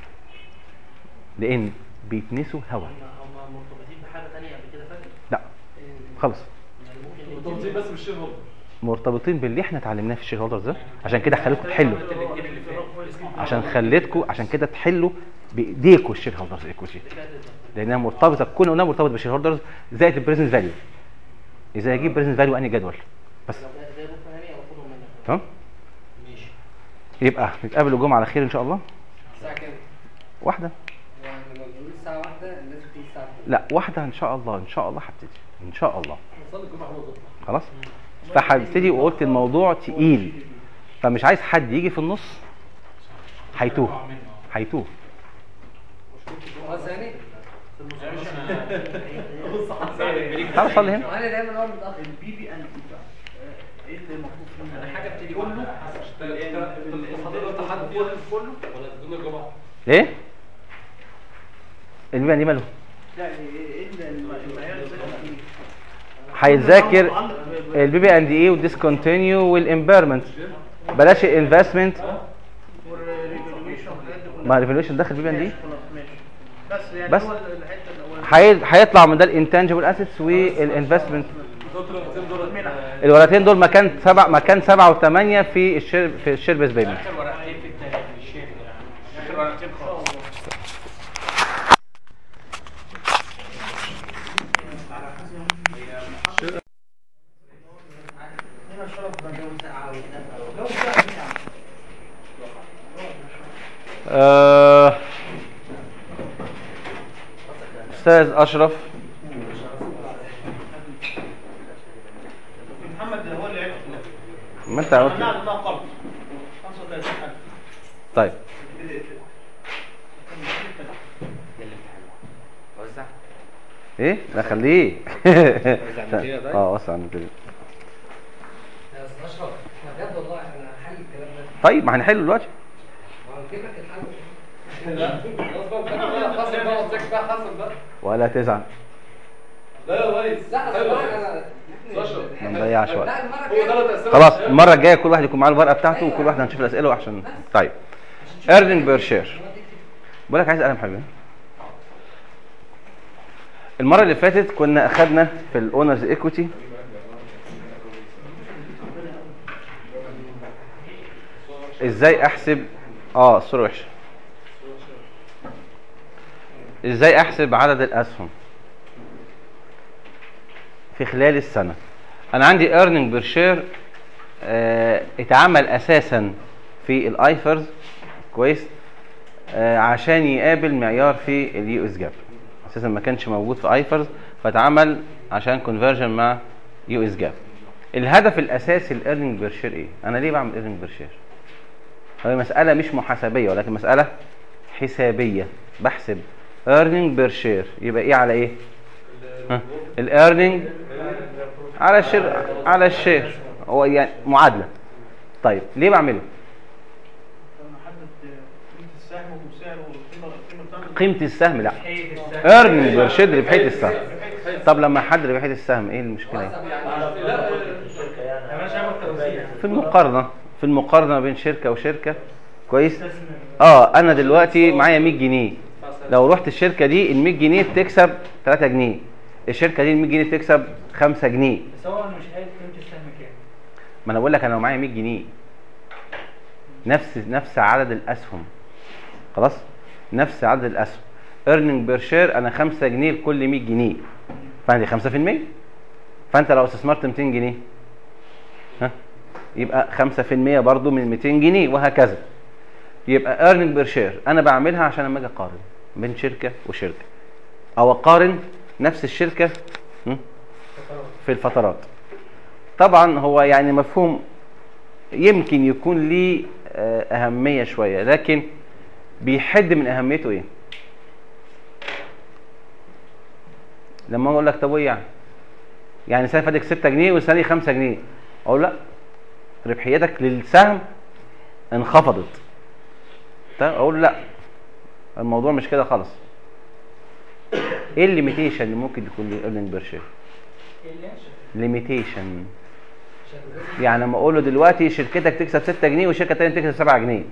لان بيتنسوا هوا هم هم مرتبطين بحاجه ثانيه قبل كده فاكر؟ لا خلص يعني ممكن مرتبطين بس بالشير هولدر مرتبطين باللي احنا اتعلمناه في الشير هولدرز ده عشان كده خليتكم تحلوا عشان خليتكم عشان كده تحلوا بايديكم الشير هولدرز ايكويتي لانها مرتبطه كل قلنا مرتبط بالشير هولدرز زائد البريزنت فاليو ازاي اجيب بريزنت فاليو انهي جدول بس لو ده زي بكره هاني واخدهم منك تمام ماشي يبقى نتقابل الجمعه على خير ان شاء الله الساعة كام؟ واحده يعني لما بنقول الساعة واحدة الناس بتيجي الساعة كام؟ لا واحده ان شاء الله ان شاء الله هبتدي ان شاء الله نصلي الجمعه هو ده خلاص فهبتدي وقلت الموضوع تقيل فمش عايز حد يجي في النص هيتوه هيتوه خلاص يعني؟ تعال صلي هنا وانا دايما اقعد متأخر البي بي ان ايه اللي المفروض فيه؟ انا حاجه بتيجي كله حضرتك امتحان فيها كله ولا تدونا الجمعه؟ ايه البيبان دي ماله لا ايه اللي المعيار هيذاكر البي بي اند اي والديسكونتينيو والامبيرمنت بلاش الانفستمنت والريجوليشن والحاجات دي كلها ما الريفوليوشن داخل البي بي اند اي ماشي خلاص ماشي بس يعني بس. هو الحته الاولانيه هي- هيطلع من ده الانتنجبل اسيتس والانفستمنت دكتور الرقمتين دول الورقتين دول مكان سبع مكان سبعه وثمانيه في الشير في الشير بيس بيمنت اخر ورقتين في التاريخ في الشير يعني اخر ورقتين خالص آه، استاذ اشرف محمد هو اللي عرف ما انت عملت عملنا لنا قرض 35000 طيب وزع ايه لا خليه وزع من كده طيب؟ اه وسع من كده يا استاذ اشرف احنا بجد والله احنا حل طيب ما هنحله دلوقتي هنجيب لك الحل لا خلاص بقى بقى حسب بقى قلت بقى حسب بقى ولا تزعل لا يا ريس لا حلو أصل يا انا ريس. احنا بشر. ما نضيعش وقت لا المره هو الجايه ثلاث اسئله خلاص المره الجايه كل واحد يكون معاه الورقه بتاعته وكل واحد هنشوف الاسئله عشان طيب ايرنينج بير شير بقول لك عايز قلم حبيبي المره اللي فاتت كنا اخدنا في الاونرز ايكويتي ازاي احسب اه الصوره وحشه ازاي احسب عدد الاسهم في خلال السنه انا عندي earning بير شير آه اتعمل اساسا في الايفرز كويس آه عشان يقابل معيار في اليو اس جاب اساسا ما كانش موجود في ايفرز فاتعمل عشان كونفرجن مع يو اس جاب الهدف الاساسي الايرنينج بير شير ايه انا ليه بعمل ايرنينج بير شير هي مساله مش محاسبيه ولكن مساله حسابيه بحسب earning بير شير يبقى ايه على ايه الايرنينج على الشير على الشير هو يعني معادله طيب ليه بعمله لما حدد قيمه السهم وسعره والقيمه القيمه بتاعته قيمه السهم لا حقيقة السهم earning بير شير ربحيه السهم طب لما حد ربحيه السهم ايه المشكله يعني؟ اعرف لا، الشركه يعني يا باشا عمل توزيع. في المقارنه في المقارنه بين شركه وشركه كويس استثمر. اه انا دلوقتي معايا 100 جنيه لو رحت الشركه دي ال 100 جنيه بتكسب 3 جنيه الشركه دي ال 100 جنيه بتكسب 5 جنيه بس هو انا مش قايل قيمة السهم كام ما انا بقول لك انا لو معايا 100 جنيه نفس نفس عدد الاسهم خلاص نفس عدد الاسهم earning بير شير انا 5 جنيه لكل 100 جنيه فعندي 5% فانت لو استثمرت 200 جنيه ها يبقى 5% برضو من 200 جنيه وهكذا يبقى earning بير شير انا بعملها عشان لما اجي اقارن بين شركه وشركه او اقارن نفس الشركه م? في الفترات طبعا هو يعني مفهوم يمكن يكون ليه آه، أهمية شوية لكن بيحد من أهميته إيه؟ لما أقول لك طب إيه يعني؟ يعني السنة اللي فاتت 6 جنيه والسنة دي 5 جنيه أقول لا ربحيتك للسهم انخفضت طيب أقول لا الموضوع مش كده خالص ايه الليميتيشن اللي ممكن يكون للايرنينج بير شير؟ ايه اللي ينشف؟ ليميتيشن يعني لما اقول له دلوقتي شركتك تكسب 6 جنيه وشركه ثانيه تكسب 7 جنيه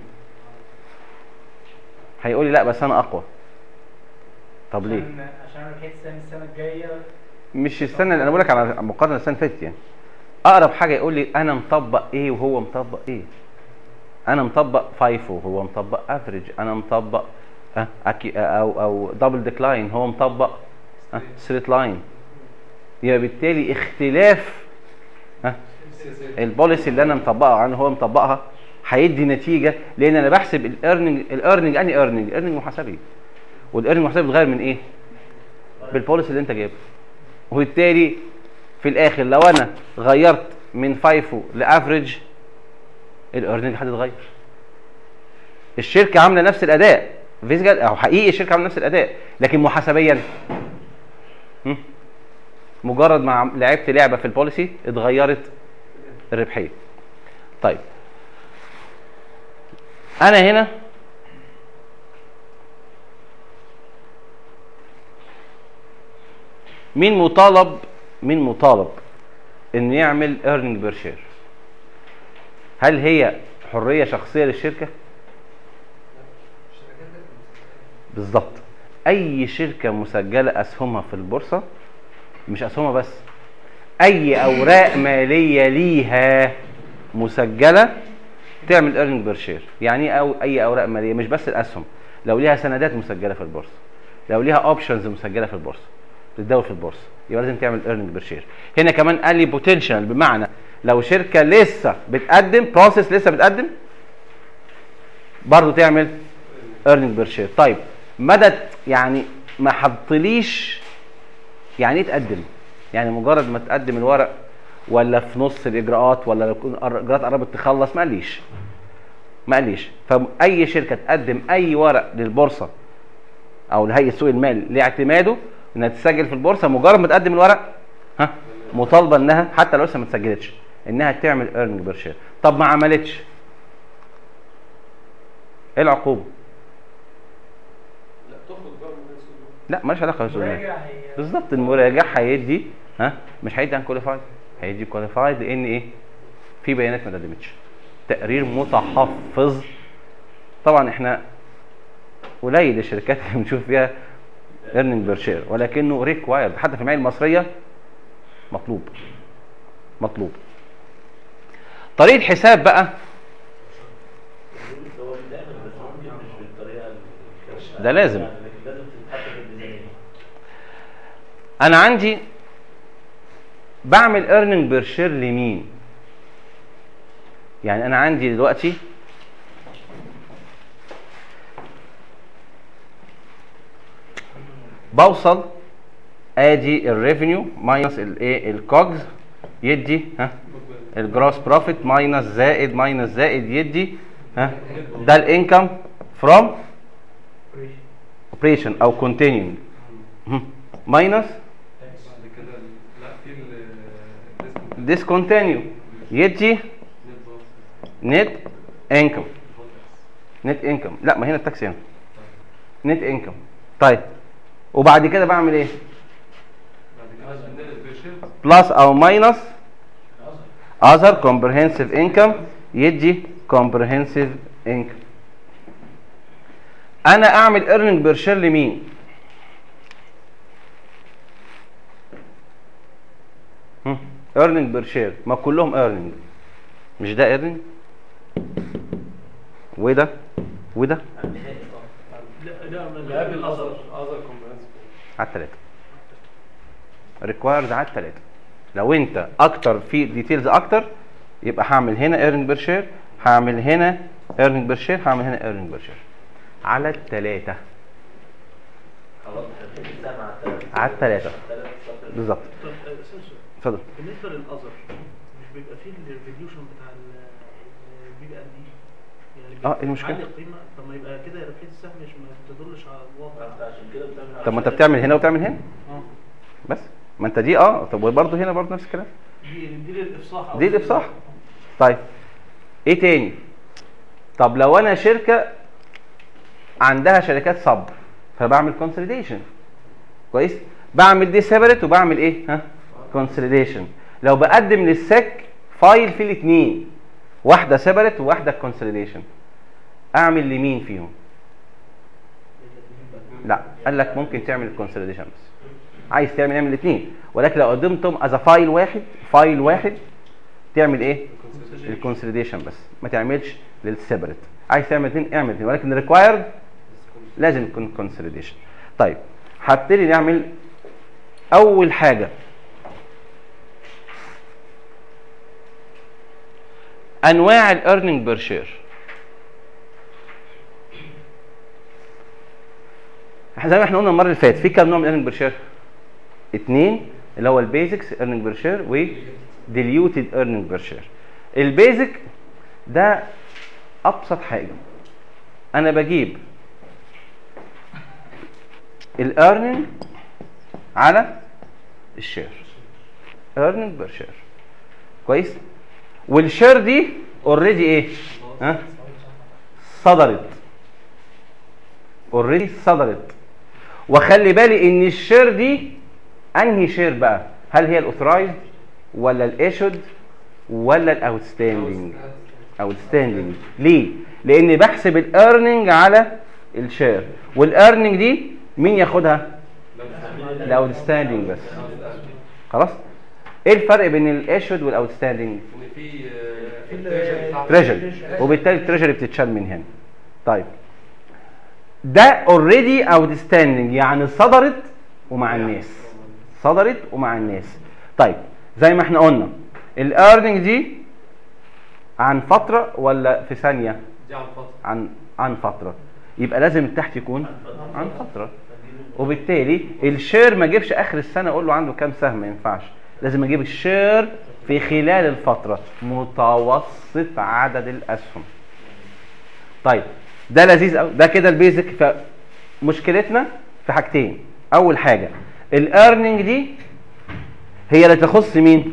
هيقول لي لا بس انا اقوى طب ليه عشان عشان انا بحيث السنة السنة الجاية مش السنه اللي انا بقول لك على مقارنه السنه اللي فاتت يعني اقرب حاجه يقول لي انا مطبق ايه وهو مطبق ايه انا مطبق فايفو وهو مطبق افريج انا مطبق أه أكي او او دبل ديكلاين هو مطبق أه ستريت لاين يبقى بالتالي اختلاف ها البوليسي اللي انا مطبقها عن هو مطبقها هيدي نتيجه لان انا بحسب الايرننج الايرننج اني ايرننج الايرننج محاسبي والايرننج محاسبي بيتغير من ايه بالبوليسي اللي انت جايبه وبالتالي في الاخر لو انا غيرت من فايفو لافريج الايرننج هتتغير الشركه عامله نفس الاداء فيزيكال او حقيقي الشركه عامله نفس الاداء لكن محاسبيا هم؟ مجرد ما عم- لعبت لعبه في البوليسي اتغيرت الربحيه طيب انا هنا مين مطالب مين مطالب انه يعمل ايرنينج بير شير هل هي حريه شخصيه للشركه بالظبط اي شركه مسجله اسهمها في البورصه مش اسهمها بس اي اوراق ماليه ليها مسجله تعمل ايرنينج بير شير يعني ايه أو اي اوراق ماليه مش بس الاسهم لو ليها سندات مسجله في البورصه لو ليها اوبشنز مسجله في البورصه بتتداول في البورصه يبقى لازم تعمل ايرنينج بير شير هنا كمان قال لي بوتنشال بمعنى لو شركه لسه بتقدم بروسيس لسه بتقدم برضه تعمل ايرنينج بير شير طيب مدى يعني ما حطليش يعني ايه تقدم يعني مجرد ما تقدم الورق ولا في نص الاجراءات ولا لو يكون الاجراءات قربت تخلص ما قاليش ما قاليش فاي شركه تقدم اي ورق للبورصه او لهيئه سوق المال لاعتماده انها تسجل في البورصه مجرد ما تقدم الورق ها مطالبه انها حتى لو لسه ما اتسجلتش انها تعمل ايرنينج بير شير طب ما عملتش ايه العقوبه لا تخرج بقى من السوق لا مالهاش علاقه بالسؤال مراجع هي بالظبط المراجع هيدي ها مش هيدي عن كواليفايد هيدي كواليفايد لان ايه في بيانات ما اتقدمتش تقرير متحفظ طبعا احنا قليل الشركات اللي بنشوف فيها ايرنينج بير شير ولكنه ريكوايرد حتى في المعايير المصريه مطلوب مطلوب طريقه حساب بقى هو بيتعمل بس ممكن مش بالطريقه ال- ده لازم. يعني لكن لازم تتحط في الميزانيه انا عندي بعمل ايرنينج بير شير لمين يعني انا عندي دلوقتي بوصل ادي الريفينيو ماينس الايه الكوجز يدي ها الجروس بروفيت ماينس زائد ماينس زائد يدي ها ده الانكم فروم اوبريشن او كونتينيوينج ماينس بعد كده ال- لا في ال ديسكونتينيو يدي نت انكم نت انكم لا ما هنا التاكس هنا نت انكم طيب وبعد كده بعمل ايه بعد كده بننقل بيرشيل بلس او ماينس اذر كومبريهنسيف انكم يدي كومبريهنسيف انكم انا اعمل ايرنينج بير شير لمين ايرنينج بير شير ما كلهم ايرنينج مش ده ايرنينج وده وده لا لا من لا قبل الاذر اذر كومبريهنسيف على الثلاثه ريكوايرد على الثلاثه لو انت اكتر في ديتيلز اكتر يبقى هعمل هنا ايرنينج بير شير هعمل هنا ايرنينج بير شير هعمل هنا ايرنينج بير شير على الثلاثه خلاص هتبتدي الساعه مع الثلاث على الثلاثه ثلاث سطر بالظبط طب آه، سؤال سؤال. اتفضل بالنسبه للاذر مش بيبقى فيه الريفوليوشن بتاع البي بي ار دي يعني اه، بيبقى إيه المشكلة؟ معلي القيمه طب ما يبقى كده ربحيه السهم مش ما تدلش على الواقع انت عشان كده بتعمل طب ما انت بتعمل هنا وبتعمل هنا اه بس ما انت دي اه طب وبرضه هنا برضه نفس الكلام دي دي للافصاح أو دي الافصاح طيب ايه تاني طب لو انا شركه عندها شركات صبر فبعمل كونسوليديشن كويس بعمل دي سيبريت وبعمل ايه ها كونسوليديشن لو بقدم للسك فايل فيه الاثنين واحده سيبريت وواحده كونسوليديشن اعمل لمين فيهم لا قال لك ممكن تعمل الكونسوليديشن بس عايز تعمل اعمل الاثنين ولكن لو قدمتهم از فايل واحد فايل واحد تعمل ايه الكونسوليديشن بس ما تعملش للسيبريت عايز تعمل اثنين اعمل اثنين ولكن ريكوايرد لازم يكون كونسوليديشن طيب هبتدي نعمل اول حاجه انواع الايرنينج بير شير زي ما احنا قلنا المره اللي فاتت في كام نوع من الايرنينج بير شير اثنين اللي هو البيزكس ايرنينج بير شير وديليوتد ايرنينج بير شير البيزك ده ابسط حاجه انا بجيب الايرنينج على الشير ايرنينج بير شير كويس والشير دي اوريدي ايه ها صدرت اوريدي صدرت وخلي بالي ان الشير دي انهي شير بقى هل هي الاوثرايزد ولا الايشود ولا الاوتستاندنج اوتستاندنج ليه لان بحسب الايرنينج على الشير والايرنينج دي مين ياخدها الاوتستاندنج بس خلاص ايه الفرق بين الايشود والاوتستاندنج ان في آه، في التريجري بتاعته. تريجري وبالتالي التريجري بتتشال من هنا طيب ده اوريدي اوتستاندنج يعني صدرت ومع الناس صدرت ومع الناس طيب زي ما احنا قلنا الايرنينج دي عن فتره ولا في ثانيه دي على الفتره عن عن فتره يبقى لازم التحت يكون عن فتره وبالتالي الشير ما اجيبش اخر السنه اقول له عنده كام سهم ما ينفعش لازم اجيب الشير في خلال الفتره متوسط عدد الاسهم طيب ده لذيذ قوي ده كده البيزك فمشكلتنا في حاجتين اول حاجه الايرنينج دي هي اللي تخص مين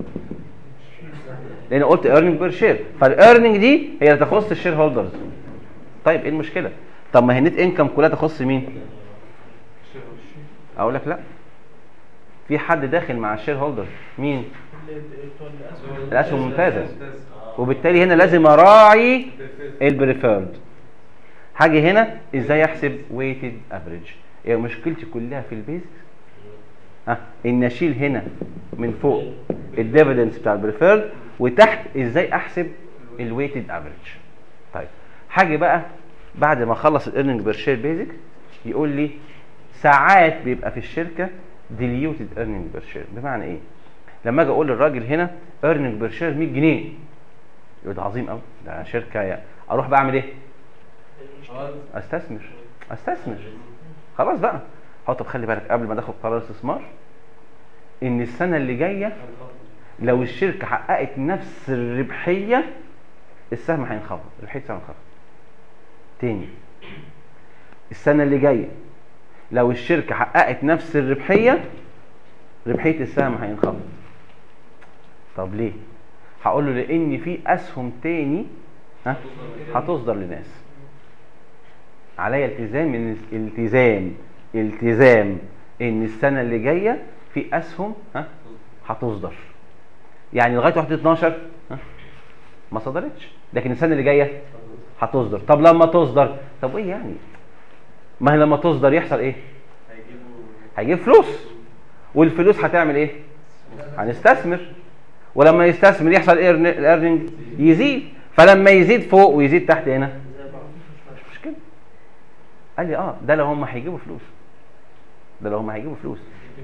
لان قلت ايرنينج بير شير فالايرنينج دي هي اللي تخص الشير هولدرز طيب ايه المشكله طب ما هي النت انكم كلها تخص مين اقول لك لا في حد داخل مع الشير هولدر مين اللي- بتوع الاسهم الاسهم الممتازه وبالتالي هنا لازم اراعي البريفيرد حاجه هنا ازاي احسب ويتد افريج يعني مشكلتي كلها في البيزك ها ان اشيل هنا من فوق الديفيدنس بتاع البريفيرد وتحت ازاي احسب الويتد افريج طيب حاجه بقى بعد ما اخلص الايرننج بير شير بيزك يقول لي ساعات بيبقى في الشركه ديليوتد ايرننج بير شير بمعنى ايه لما اجي اقول للراجل هنا ايرننج بير شير 100 جنيه يقول ده عظيم قوي ده شركه يعني. اروح بعمل ايه استثمر استثمر خلاص بقى هو طب خلي بالك قبل ما تاخد قرار استثمار ان السنه اللي جايه لو الشركه حققت نفس الربحيه السهم هينخفض ربحيه السهم هينخفض تاني السنه اللي جايه لو الشركه حققت نفس الربحيه ربحيه السهم هينخفض طب ليه هقول له لان في اسهم تاني ها هتصدر لناس عليا التزام من التزام التزام ان السنه اللي جايه في اسهم ها هتصدر يعني لغايه 1 12 ها ما صدرتش لكن السنه اللي جايه هتصدر طب لما تصدر طب ايه يعني ما هي لما تصدر يحصل ايه هيجيب فلوس والفلوس هتعمل ايه هنستثمر ولما يستثمر يحصل ايه الايرننج يزيد فلما يزيد فوق ويزيد تحت هنا مش مشكله قال لي اه ده لو هم هيجيبوا فلوس ده لو هم هيجيبوا فلوس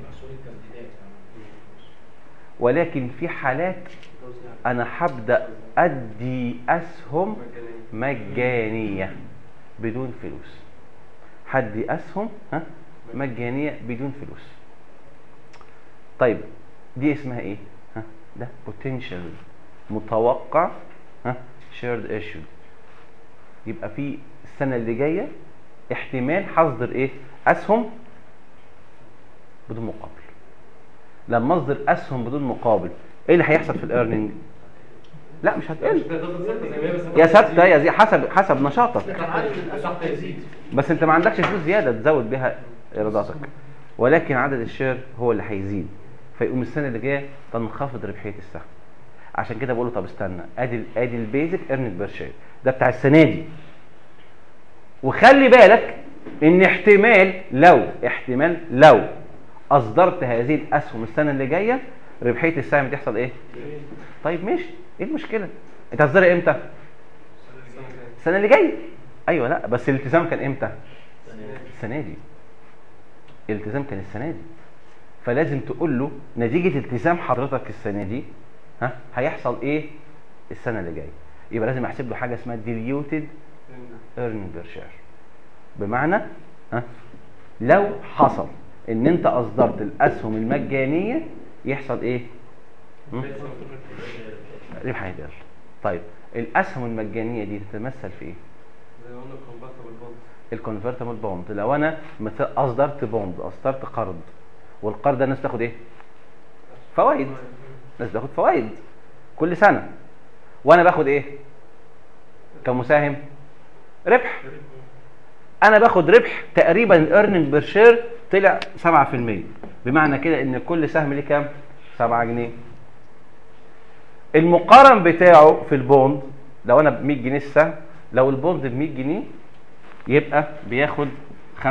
ولكن في حالات انا هبدا ادي اسهم مجانيه بدون فلوس هدي اسهم ها مجانيه بدون فلوس طيب دي اسمها ايه ها ده potential متوقع ها shared issue يبقى في السنه اللي جايه احتمال هصدر ايه اسهم بدون مقابل لما اصدر اسهم بدون مقابل ايه اللي هيحصل في الايرننج لا مش هتقل يا ثابته يا زي حسب حسب نشاطك بس انت ما عندكش فلوس زياده تزود بيها ايراداتك ولكن عدد الشير هو اللي هيزيد فيقوم السنه اللي جايه تنخفض ربحيه السهم عشان كده بقول له طب استنى ادي ادي البيزك ايرننج بير شير ده بتاع السنه دي وخلي بالك ان احتمال لو احتمال لو اصدرت هذه الاسهم السنه اللي جايه ربحيه السهم تحصل ايه طيب ماشي ايه المشكله انت هتصدرها امتى السنه اللي جايه ايوه لا بس الالتزام كان امتى السنه دي الالتزام كان السنه دي فلازم تقول له نتيجه التزام حضرتك السنه دي ها هيحصل ايه السنه اللي جايه يبقى لازم احسب له حاجه اسمها ديليوتد ايرنينج بير شير بمعنى ها لو حصل ان انت اصدرت الاسهم المجانيه يحصل ايه م? ربح هيقل طيب الاسهم المجانيه دي تتمثل في ايه زي ما قلنا convertible bond. الكونفرتبل بوند لو انا مث- اصدرت بوند اصدرت قرض والقرض ده الناس تاخد ايه فوائد الناس تاخد فوائد كل سنه وانا باخد ايه كمساهم ربح انا باخد ربح تقريبا الايرننج بير شير طلع 7% بمعنى كده ان كل سهم ليه كام 7 جنيه المقارن بتاعه في البوند لو انا ب 100 جنيه السهم لو البوند ب 100 جنيه يبقى بياخد 5%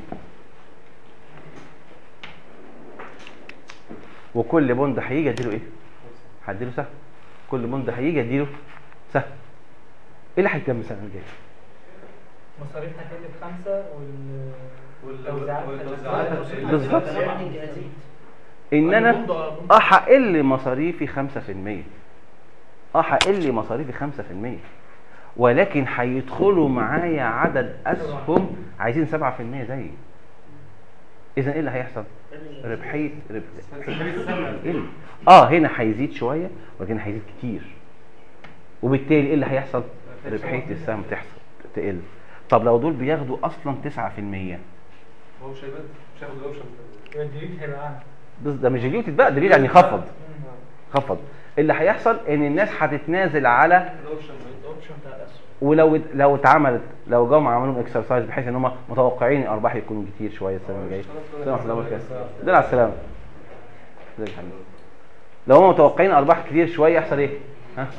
وكل بوند هيجي اديله ايه؟ هديله سهم كل بوند هيجي اديله سهم ايه اللي هيتم السنه الجايه؟ مصاريف هتقل بخمسة وال وال- والتوزيعات والتوزيعات هتقل. بالظبط. يعني أزيد. ان انا بوند على بوند. اه هقل مصاريفي 5% اه هقل مصاريفي 5% ولكن هيدخلوا معايا عدد اسهم عايزين 7% زيي اذا ايه اللي هيحصل ربحيه ربح قل اه هنا هيزيد شويه ولكن هيزيد كتير وبالتالي ايه اللي هيحصل ربحيه السهم تحصل تقل طب لو دول بياخدوا اصلا 9% هو مش هيبقى مش هياخد الاوبشن يبقى الديليت هيبقى اعلى بس ده مش ديليوتد بقى دليل يعني خفض خفض اللي هيحصل ان الناس هتتنازل على الاوبشن الاوبشن بتاع الاسهم ولو لو اتعملت لو جم عملوا لهم اكسرسايز بحيث ان هم متوقعين الارباح يكون كتير شويه السنه الجايه السنه ورحمه الله وبركاته دل على السلامه ازيك يا حبيبي لو هم متوقعين ارباح كتير شويه يحصل ايه ها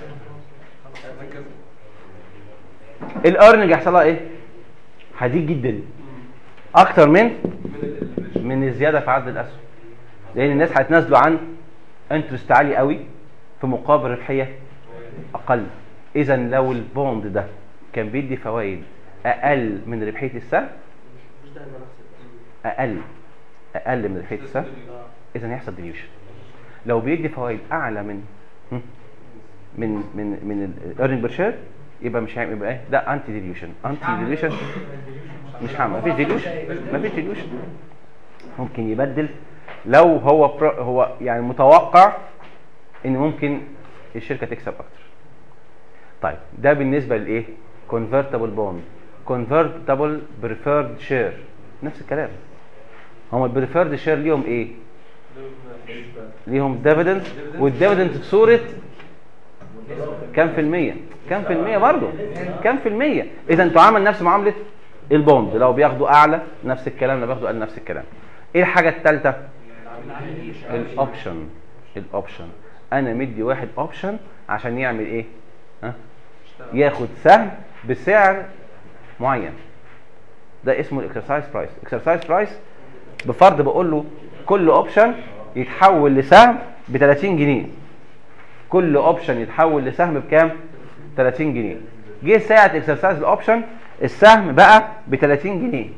الارنج يحصل لها ايه هتزيد جدا اكتر من من الزياده في عدد الاسهم لان الناس هيتنازلوا عن انترست عالي قوي في مقابل ربحيه اقل اذا لو البوند ده كان بيدي فوائد اقل من ربحيه السهم مش ده المنافسه اقل اقل من ربحيه السهم اذا يحصل ديليوشن لو بيدي فوائد اعلى من هم؟ من من من الايرنج بير شير يبقى مش هيعمل يبقى ايه ده انتي ديليوشن انتي ديليوشن مش هعمل مفيش ديليوشن مفيش ديليوشن ممكن يبدل لو هو برو هو يعني متوقع ان ممكن الشركه تكسب اكتر طيب ده بالنسبه لايه convertible bond convertible preferred share نفس الكلام هم البريفيرد شير ليهم ايه ليهم ديفيدند والديفيدند في صوره كام في المية كام في المية برضه كام في المية اذا تعامل نفس معاملة البوند لو بياخدوا اعلى نفس الكلام لو بياخدوا اقل نفس الكلام ايه الحاجة الثالثة الاوبشن الاوبشن انا مدي واحد اوبشن عشان يعمل ايه ها ياخد سهم بسعر معين ده اسمه الاكسرسايز برايس الاكسرسايز برايس بفرض بقول له كل اوبشن يتحول لسهم ب 30 جنيه كل اوبشن يتحول لسهم بكام 30 جنيه جه ساعه اكسرسايز الاوبشن السهم بقى ب 30 جنيه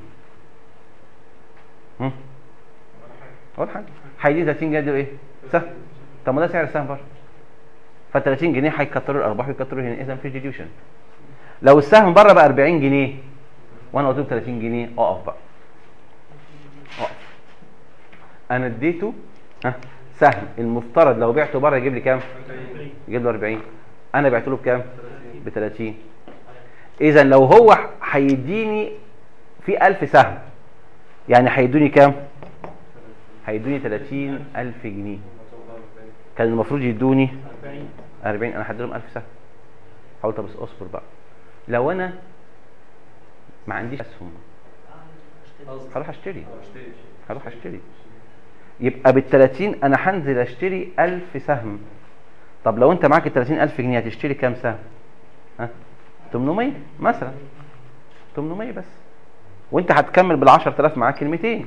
هم؟ ولا حاجه هيدي 30 جنيه دول ايه سهم طب ما ده سعر السهم برضه ف 30 جنيه هيكتروا الارباح ويكتروا هنا اذا مفيش ديليوشن لو السهم بره بقى 40 جنيه وانا قلت له 30 جنيه اقف بقى اقف انا اديته ها سهم المفترض لو بعته بره يجيب لي كام يجيب له 40 انا بعت له بكام ب 30 اذا لو هو هيديني في 1000 سهم يعني هيدوني كام هيدوني 30000 جنيه كان المفروض يدوني 40 انا هديلهم 1000 سهم حاول طب بس اصبر بقى لو انا ما عنديش اسهم هروح اشتري هروح اشتري يبقى بال 30 انا هنزل اشتري 1000 سهم طب لو انت معاك ال 30000 جنيه هتشتري كام سهم؟ ها؟ 800 مثلا 800 بس وانت هتكمل بال 10000 معاك ال 200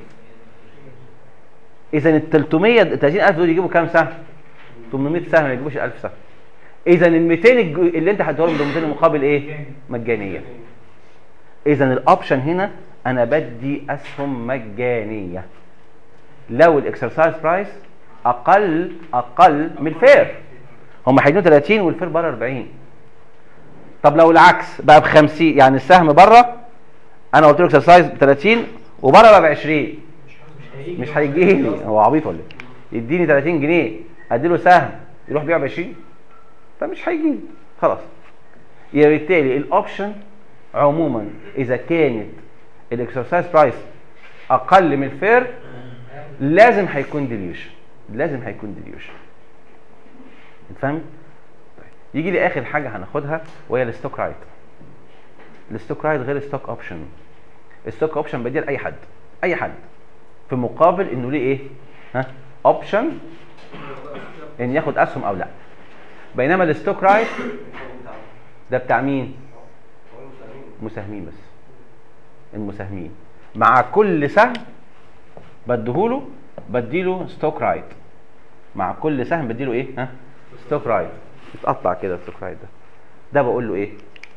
اذا ال 300 ال 30000 دول يجيبوا كام سهم؟ 800 سهم ما يجيبوش 1000 سهم اذا ال 200 الج- اللي انت هتديهم دول 200 مقابل ايه؟ مجانيه اذا الاوبشن هنا انا بدي اسهم مجانيه لو الاكسرسايز برايس اقل اقل من الفير هم هيدوا 30 والفير بره 40 طب لو العكس بقى ب 50 يعني السهم بره انا قلت له اكسرسايز ب 30 وبره بقى ب 20 مش هيجي لي هو عبيط ولا ايه يديني 30 جنيه ادي له سهم يروح بيعه ب 20 فمش هيجي لي خلاص يبقى بالتالي الاوبشن عموما اذا كانت الاكسرسايز برايس اقل من الفير لازم هيكون ديليوشن لازم هيكون ديليوشن فاهم طيب. يجي لي اخر حاجه هناخدها وهي الستوك رايت الستوك رايت غير الستوك اوبشن الستوك اوبشن بديه لاي حد اي حد في مقابل انه ليه ايه ها اوبشن ان ياخد اسهم او لا بينما الستوك رايت ده بتاع مين مساهمين بس المساهمين مع كل سهم بديهوله بديله ستوك رايت مع كل سهم بديله ايه ها ستوك رايت اتقطع كده الستوك رايت ده ده بقول له ايه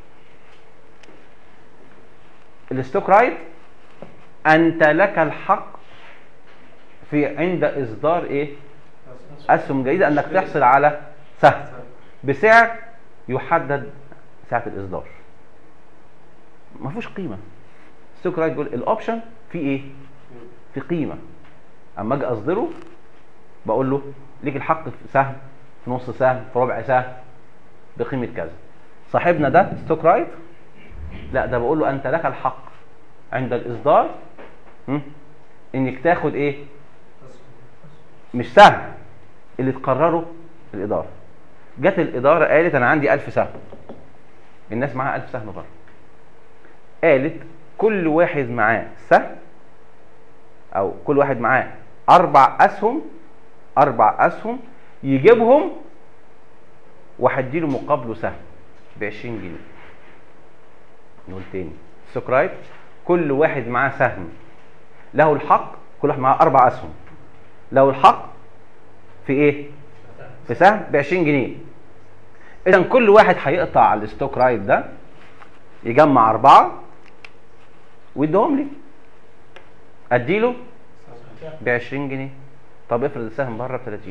الستوك رايت انت لك الحق في عند اصدار ايه اسهم جيده انك تحصل على سهم بسعر يحدد ساعه الاصدار ما فيهوش قيمه ستوك رايت بيقول الاوبشن فيه ايه في قيمه اما اجي اصدره بقول له ليك الحق في سهم في نص سهم في ربع سهم بقيمه كذا صاحبنا ده ستوك رايت لا ده بقول له انت لك الحق عند الاصدار م? انك تاخد ايه مش سهم اللي تقرره الاداره جت الاداره قالت انا عندي 1000 سهم الناس معاها 1000 سهم بره قالت كل واحد معاه سهم او كل واحد معاه اربع اسهم اربع اسهم يجيبهم وهديله مقابله سهم ب 20 جنيه نقول تاني سكرايب كل واحد معاه سهم له الحق كل واحد معاه اربع اسهم له الحق في ايه في سهم ب 20 جنيه اذا كل واحد هيقطع الستوك رايت ده يجمع اربعه ويديهم لي اديله ب 20 جنيه طب افرض السهم بره ب 30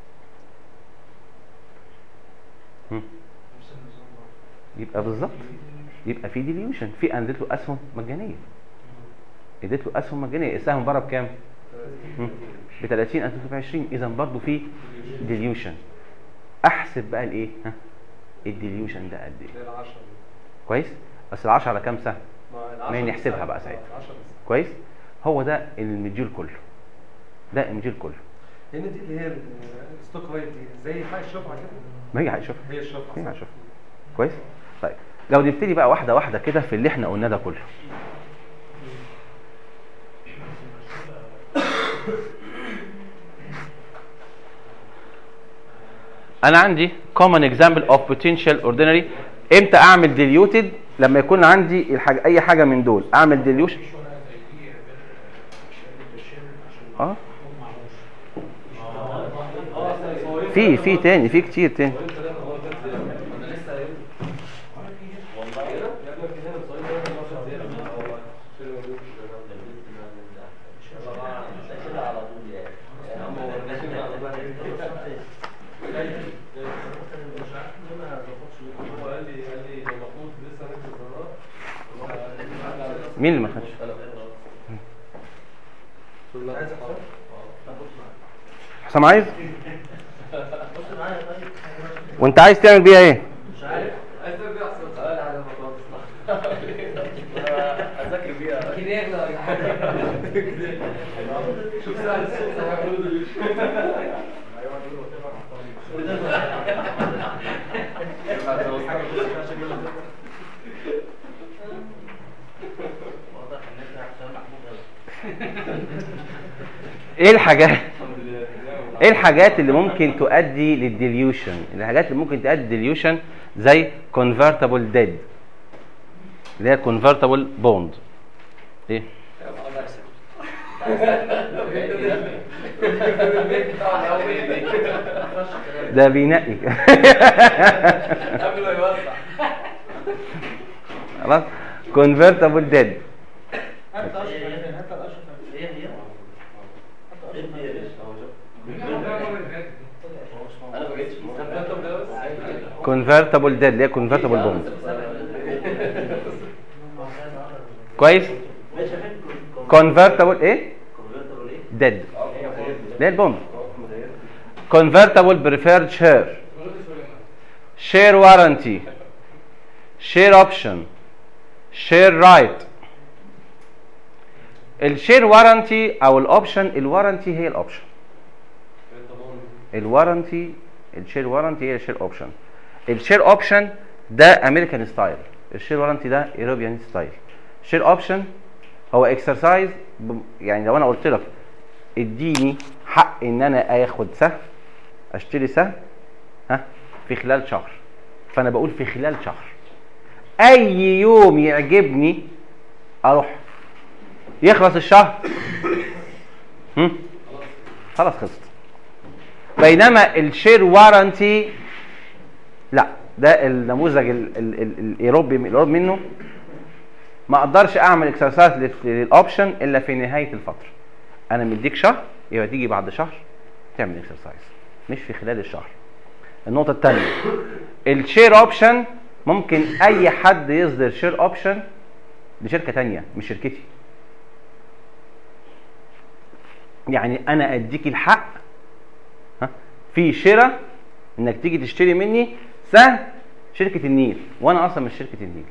هم. يبقى بالظبط يبقى في ديليوشن في اديت له اسهم مجانيه اديت له اسهم مجانيه السهم بره بكام؟ ب 30 اديت له ب 20 اذا برضه في ديليوشن احسب بقى الايه؟ ها الديليوشن ده قد ايه؟ زي العشرة كويس؟ بس ال 10 على كام سهم؟ ما العشرة ما نحسبها بس- بقى ساعتها. العشرة بس. كويس؟ هو ده المديول كله ده المديول كله هنا دي اللي هي الستوك رايت دي زي حاجه الشفعه كده ما هي هيشوفها هي الشفعه هي صح؟ هيشوفها كويس؟ طيب لو نبتدي بقى واحده واحده كده في اللي احنا قلناه ده كله انا عندي common example of potential ordinary امتى اعمل diluted لما يكون عندي الحاجة اي حاجه من دول اعمل dilution اه في في تاني في كتير تاني كده على طول يعني هو قال لي قال لي لو محمود لسه نكتب القرار مين اللي ما خدش حسام عايز وانت عايز تعمل بيها ايه عايز ترجع احسن سؤال على المطار اذاكر بيها يمكن يغلى شوف سهل الصوت هيعملوا له واضح ان انت عشان محمود قوي ايه الحاجات ايه الحاجات اللي ممكن تؤدي للديليوشن الحاجات اللي ممكن تؤدي للديليوشن زي convertible dead اللي هي convertible bond ايه ده بينقي قبل ما يوسع خلاص convertible dead حتى اشرف الاثنين حتى الاشرف هي هي ادي يا باشا هو شوف انا ما جيتش convertible dead اللي هي convertible bond كويس ماشي فين convertible ايه كونفرتبل ايه؟ dead اللي هي البوند convertible preferred share share warranty share option share right الشير وارنتي او الاوبشن الوارنتي هي الاوبشن الوارنتي الشير وارنتي هي الشير اوبشن الشير اوبشن ده امريكان ستايل الشير وارنتي ده اوروبيان ستايل الشير اوبشن هو اكسرسايز يعني لو انا قلت لك اديني حق ان انا اخد سهم اشتري سهم ها في خلال شهر فانا بقول في خلال شهر اي يوم يعجبني اروح يخلص الشهر هم؟ خلاص خلصت بينما الشير وارنتي لا ده النموذج ال- ال- ال- الاوروبي الاوروبي منه ما اقدرش اعمل اكسرسايز للاوبشن الا في نهايه الفتره انا مديك شهر يبقى تيجي بعد شهر تعمل اكسرسايز مش في خلال الشهر النقطه الثانيه الشير اوبشن ممكن اي حد يصدر شير اوبشن لشركه تانية مش شركتي يعني انا اديك الحق ها في شراء انك تيجي تشتري مني سهم شركه النيل وانا اصلا مش شركه النيل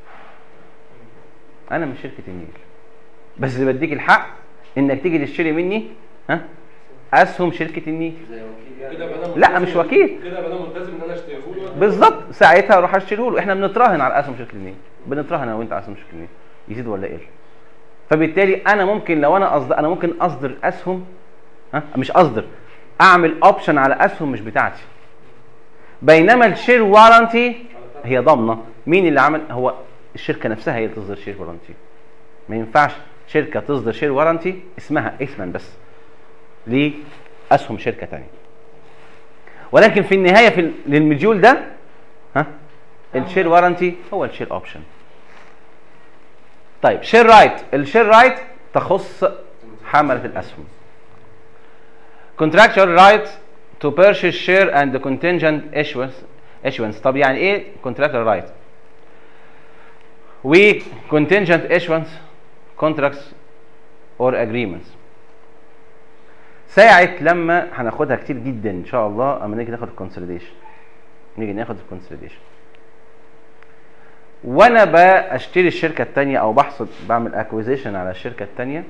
انا مش شركه النيل بس بديك الحق انك تيجي تشتري مني ها اسهم شركه النيل كده بقى انا لا، ملتزم- مش وكيل. كده بقى انا ملتزم ان انا اشتريه له بالظبط ساعتها اروح اشتريه له احنا بنتراهن على اسهم شركه النيل بنتراهن انا وانت على اسهم شركه النيل يزيد ولا يقل فبالتالي انا ممكن لو انا قصد انا ممكن اصدر اسهم ها مش اصدر اعمل اوبشن على اسهم مش بتاعتي بينما الشير وارنتي هي ضامنه مين اللي عمل هو الشركه نفسها هي اللي تصدر شير وارنتي ما ينفعش شركه تصدر شير وارنتي اسمها اسما بس لاسهم شركه تانية ولكن في النهايه في ال- للمديول ده ها الشير وارنتي هو الشير اوبشن طيب شير رايت الشير رايت تخص حمله الاسهم contractual right to purchase share and the contingent issuance issuance طب يعني ايه contractual right و contingent issuance contracts or agreements ساعة لما هناخدها كتير جدا ان شاء الله اما نيجي ناخد الكونسوليديشن نيجي ناخد الكونسوليديشن وانا بشتري الشركة التانية او بحصل بعمل اكوزيشن على الشركة التانية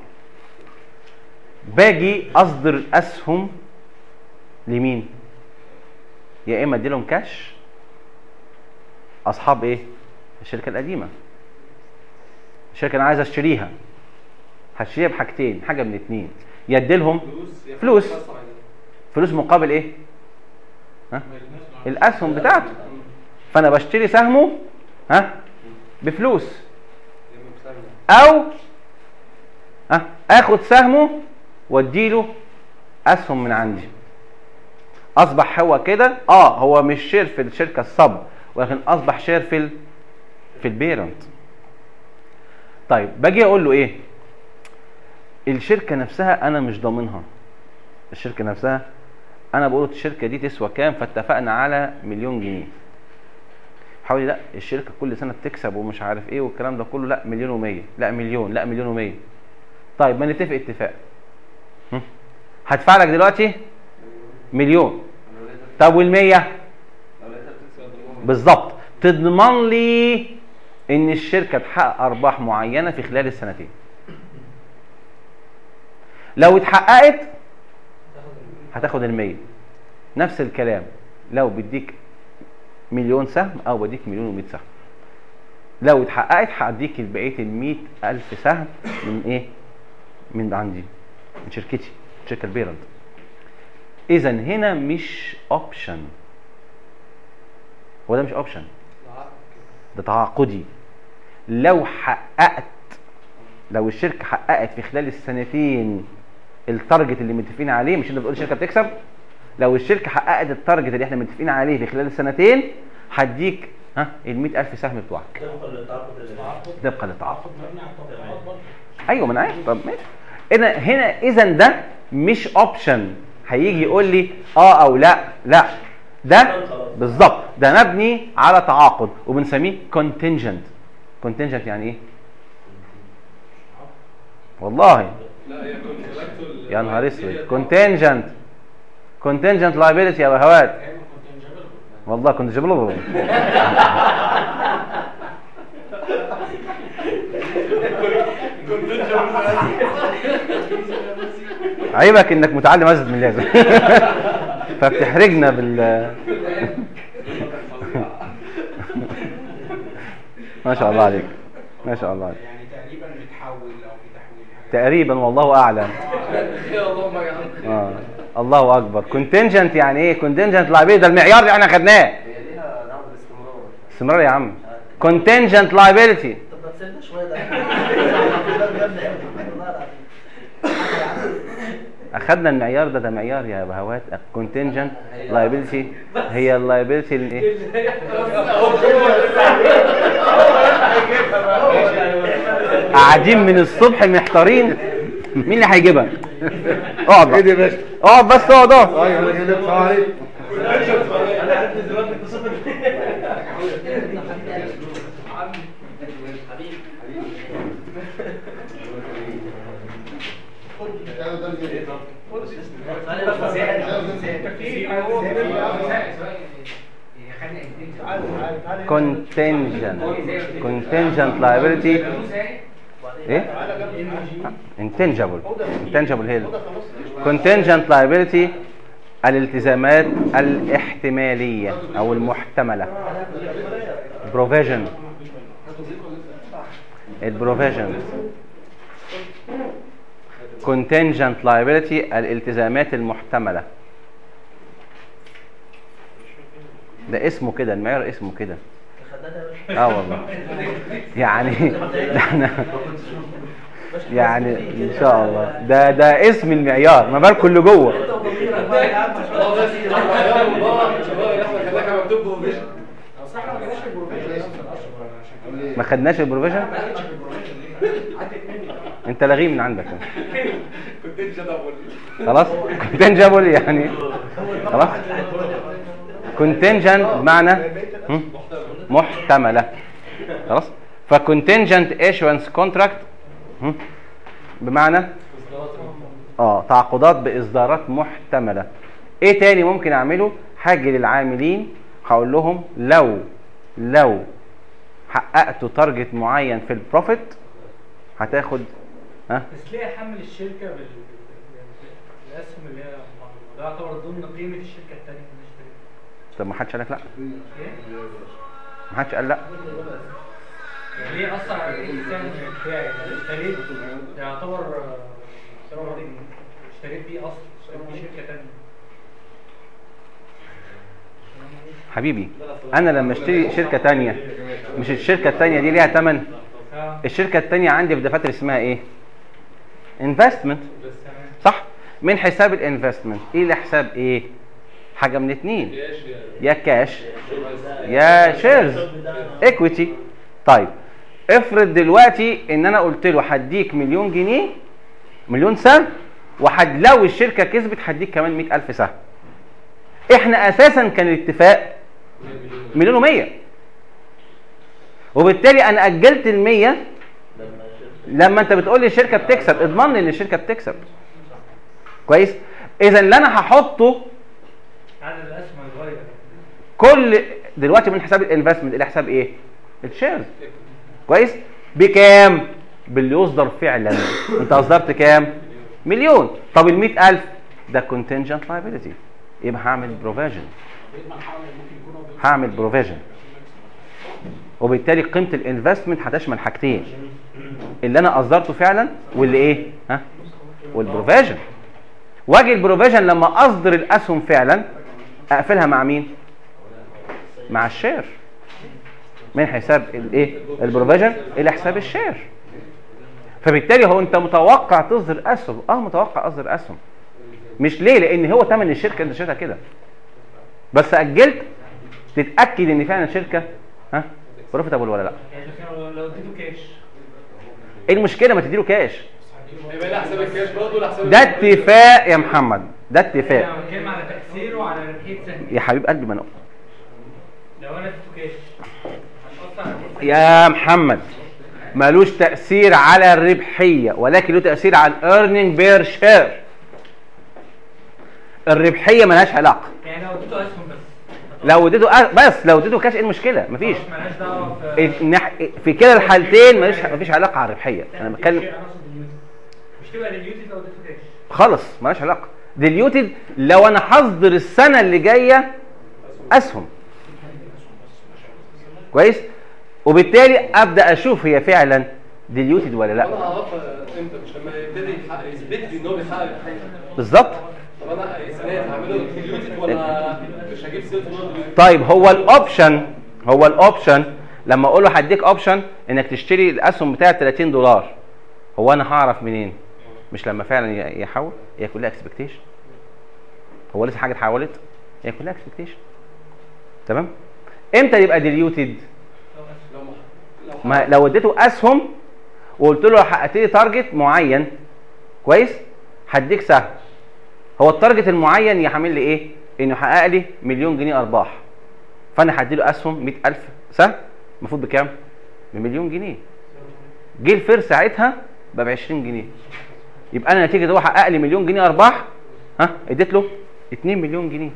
باجي اصدر اسهم لمين يا اما ادي لهم كاش اصحاب ايه الشركه القديمه الشركه اللي انا عايز اشتريها هشتريها بحاجتين حاجه من اتنين يا ادي لهم فلوس فلوس. فلوس مقابل ايه ها الاسهم بتاعته فانا بشتري سهمه ها بفلوس او ها اخد سهمه واديله اسهم من عندي اصبح هو كده اه هو مش شير في الشركه الصب ولكن اصبح شير في ال... في البيرنت طيب باجي اقول له ايه الشركه نفسها انا مش ضامنها الشركه نفسها انا بقول له الشركه دي تسوى كام فاتفقنا على مليون جنيه حاولي لا الشركه كل سنه بتكسب ومش عارف ايه والكلام ده كله لا مليون ومية لا مليون لا مليون ومية طيب ما نتفق اتفاق هم؟ هدفع لك دلوقتي مليون طب والمية بالظبط تضمن لي ان الشركه تحقق ارباح معينه في خلال السنتين لو اتحققت هتاخد المية نفس الكلام لو بديك مليون سهم او بديك مليون ومئة سهم لو اتحققت هديك بقيه المئة الف سهم من ايه من عندي من شركتي شركه البيرنت اذا هنا مش اوبشن هو ده مش اوبشن ده تعاقدي لو حققت لو الشركه حققت في خلال السنتين التارجت اللي متفقين عليه مش انت بتقول الشركه بتكسب لو الشركه حققت التارجت اللي احنا متفقين عليه في خلال السنتين هديك ها ال 100000 سهم بتوعك طبقا للتعاقد اللي طبقا للتعاقد مبني على التوقعات برضه ايوه ما انا عارف طب ماشي هنا هنا اذا ده مش اوبشن هيجي يقول لي اه او لا لا ده بالظبط ده مبني على تعاقد وبنسميه contingent contingent يعني ايه والله لا هي contractual يا نهار دي اسود هي contingent contingent liability يا بهوات ايوه كنت انجبل والله كنت جبله عيبك انك متعلم ازيد من اللازم فبتحرجنا بال ما شاء الله عليك ما شاء الله عليك يعني تقريبا بتحول او في تحويل حاجه تقريبا والله اعلم يا اللهم يا عم اه الله اكبر كونتنجنت يعني ايه كونتنجنت لايبيلتي ده المعيار اللي احنا خدناه هي ليها نوع بالاستمرار استمرار يا عم كونتنجنت لايبيلتي طب ما تسيبنا شويه ده ده بجد يعني والله العظيم اخدنا المعيار ده ده معيار يا بهوات كونتنجنت لايبيلتي هي اللايبيلتي الايه قاعدين من الصبح محتارين مين اللي هيجيبها اقعد بقى. ايه دي يا باشا؟ اقعد بس اقعد اقعد ايوه انا جاي السلام عليكم انا عرفت دلوقتي اتصلت حبيبي انا بس contingent contingent liability ايه intangible intangible هي ال- contingent liability الالتزامات الاحتماليه او المحتمله بروفيجن البروفيجن contingent liability الالتزامات المحتمله ده اسمه كده المعيار اسمه كده اه والله يعني ده احنا يعني ان شاء الله ده ده اسم المعيار ما بالكم اللي جوه ما خدناش البروفيجن انت لغيه من عندك خلاص كونتنجبل يعني خلاص كونتنجنت بمعنى هم؟ محتمله خلاص فكونتنجنت ايشوانس كونتراكت بمعنى اه تعاقدات باصدارات محتمله ايه تاني ممكن اعمله حاجه للعاملين هقول لهم لو لو حققتوا تارجت معين في البروفيت هتاخد ها بس ليه احمل الشركه بال بال- بالاسهم اللي هي ده يعتبر ضمن قيمه الشركه الثانيه اللي انا اشتريتها طب ما حدش قال لك لا ايه؟ ما حدش قال لا يعني ليه اثر على بقيه السهم بتاعي يعني اشتريت ده يعتبر آه، ثروه اشتريت بيه اصل اشتريت بيه شركه ثانيه حبيبي انا لما اشتري شركه تانية مش الشركه التانية دي ليها ثمن اه الشركه التانية عندي في دفاتر اسمها ايه انفستمنت بس تمام صح من حساب الانفستمنت ايه لحساب ايه حاجه من اتنين يا كاش يا شيرز ايكويتي طيب افرض دلوقتي ان انا قلت له هديك مليون جنيه مليون سهم وحد لو الشركه كسبت هديك كمان مئة ألف سهم احنا اساسا كان الاتفاق مليون ومية وبالتالي انا اجلت المية لما انت بتقول لي الشركه بتكسب اضمن لي ان الشركه بتكسب كويس اذا اللي انا هحطه عدد الاسهم هيتغير كل دلوقتي من حساب الانفستمنت الى حساب ايه الشيرز كويس بكام باللي يصدر فعلا انت اصدرت كام مليون طب ال 100000 ده contingent liability يبقى هعمل بروفيجن هعمل بروفيجن وبالتالي قيمه الانفستمنت هتشمل حاجتين اللي انا اصدرته فعلا واللي ايه ها والبروفيجن واجي البروفيجن لما اصدر الاسهم فعلا اقفلها مع مين مع الشير من حساب الايه البروفيجن الى حساب الشير فبالتالي هو انت متوقع تصدر اسهم اه متوقع اصدر اسهم مش ليه لان هو ثمن الشركه انت شريتها كده بس اجلت تتاكد ان فعلا الشركه ها بروفيتابل ولا لا يعني لو- لو اديته كاش ايه المشكله ما تديله كاش يبقى لها حساب الكاش برضه ولا حساب ده اتفاق يا محمد ده اتفاق انا بتكلم على تاثيره على ربحيه سهم يا حبيب قلبي ما انا لو انا اديته كاش هتاثر على ربحية يا محمد ملوش تأثير على الربحية ولكن له تأثير على الايرنينج بير شير الربحية ملهاش علاقة يعني لو اديته اسهم بس لو اديته أ- بس لو اديته كاش ايه المشكلة مفيش خلاص مالهاش دعوه في النح- في كلا الحالتين ملوش مفيش علاقة على الربحية انا بتكلم انا اقصد اليوتيوب مش تبقى لليوتيوب لو اديته كاش خالص ملهاش علاقة ديليوتد لو انا هصدر السنة اللي جاية اسهم كويس وبالتالي ابدا اشوف هي فعلا ديليوتد ولا انا لا هعرفها امتى مش لما يبتدي يحقق- يثبت لي ان هو بيحقق الحاجه بالظبط طب انا السنه هعمله ديليوتد ولا مش هجيب سيرة ان هو ديليوتد طيب هو الاوبشن هو الاوبشن لما اقول له هديك اوبشن انك تشتري الاسهم بتاعه 30 دولار هو انا هعرف منين مش لما فعلا ي- يحول هي كلها اكسبكتيشن هو لسه حاجه اتحولت هي كلها اكسبكتيشن تمام امتى يبقى ديليوتد لو ما لو ما لو اديته اسهم وقلت له لو حققت لي تارجت معين كويس هديك سهم هو التارجت المعين يعمل لي ايه انه يحقق لي مليون جنيه ارباح فانا هدي له اسهم 100000 سهم المفروض بكام بمليون جنيه جه الفير ساعتها بقى ب 20 جنيه يبقى انا نتيجه هو حقق لي مليون جنيه ارباح ها اديت له 2 مليون جنيه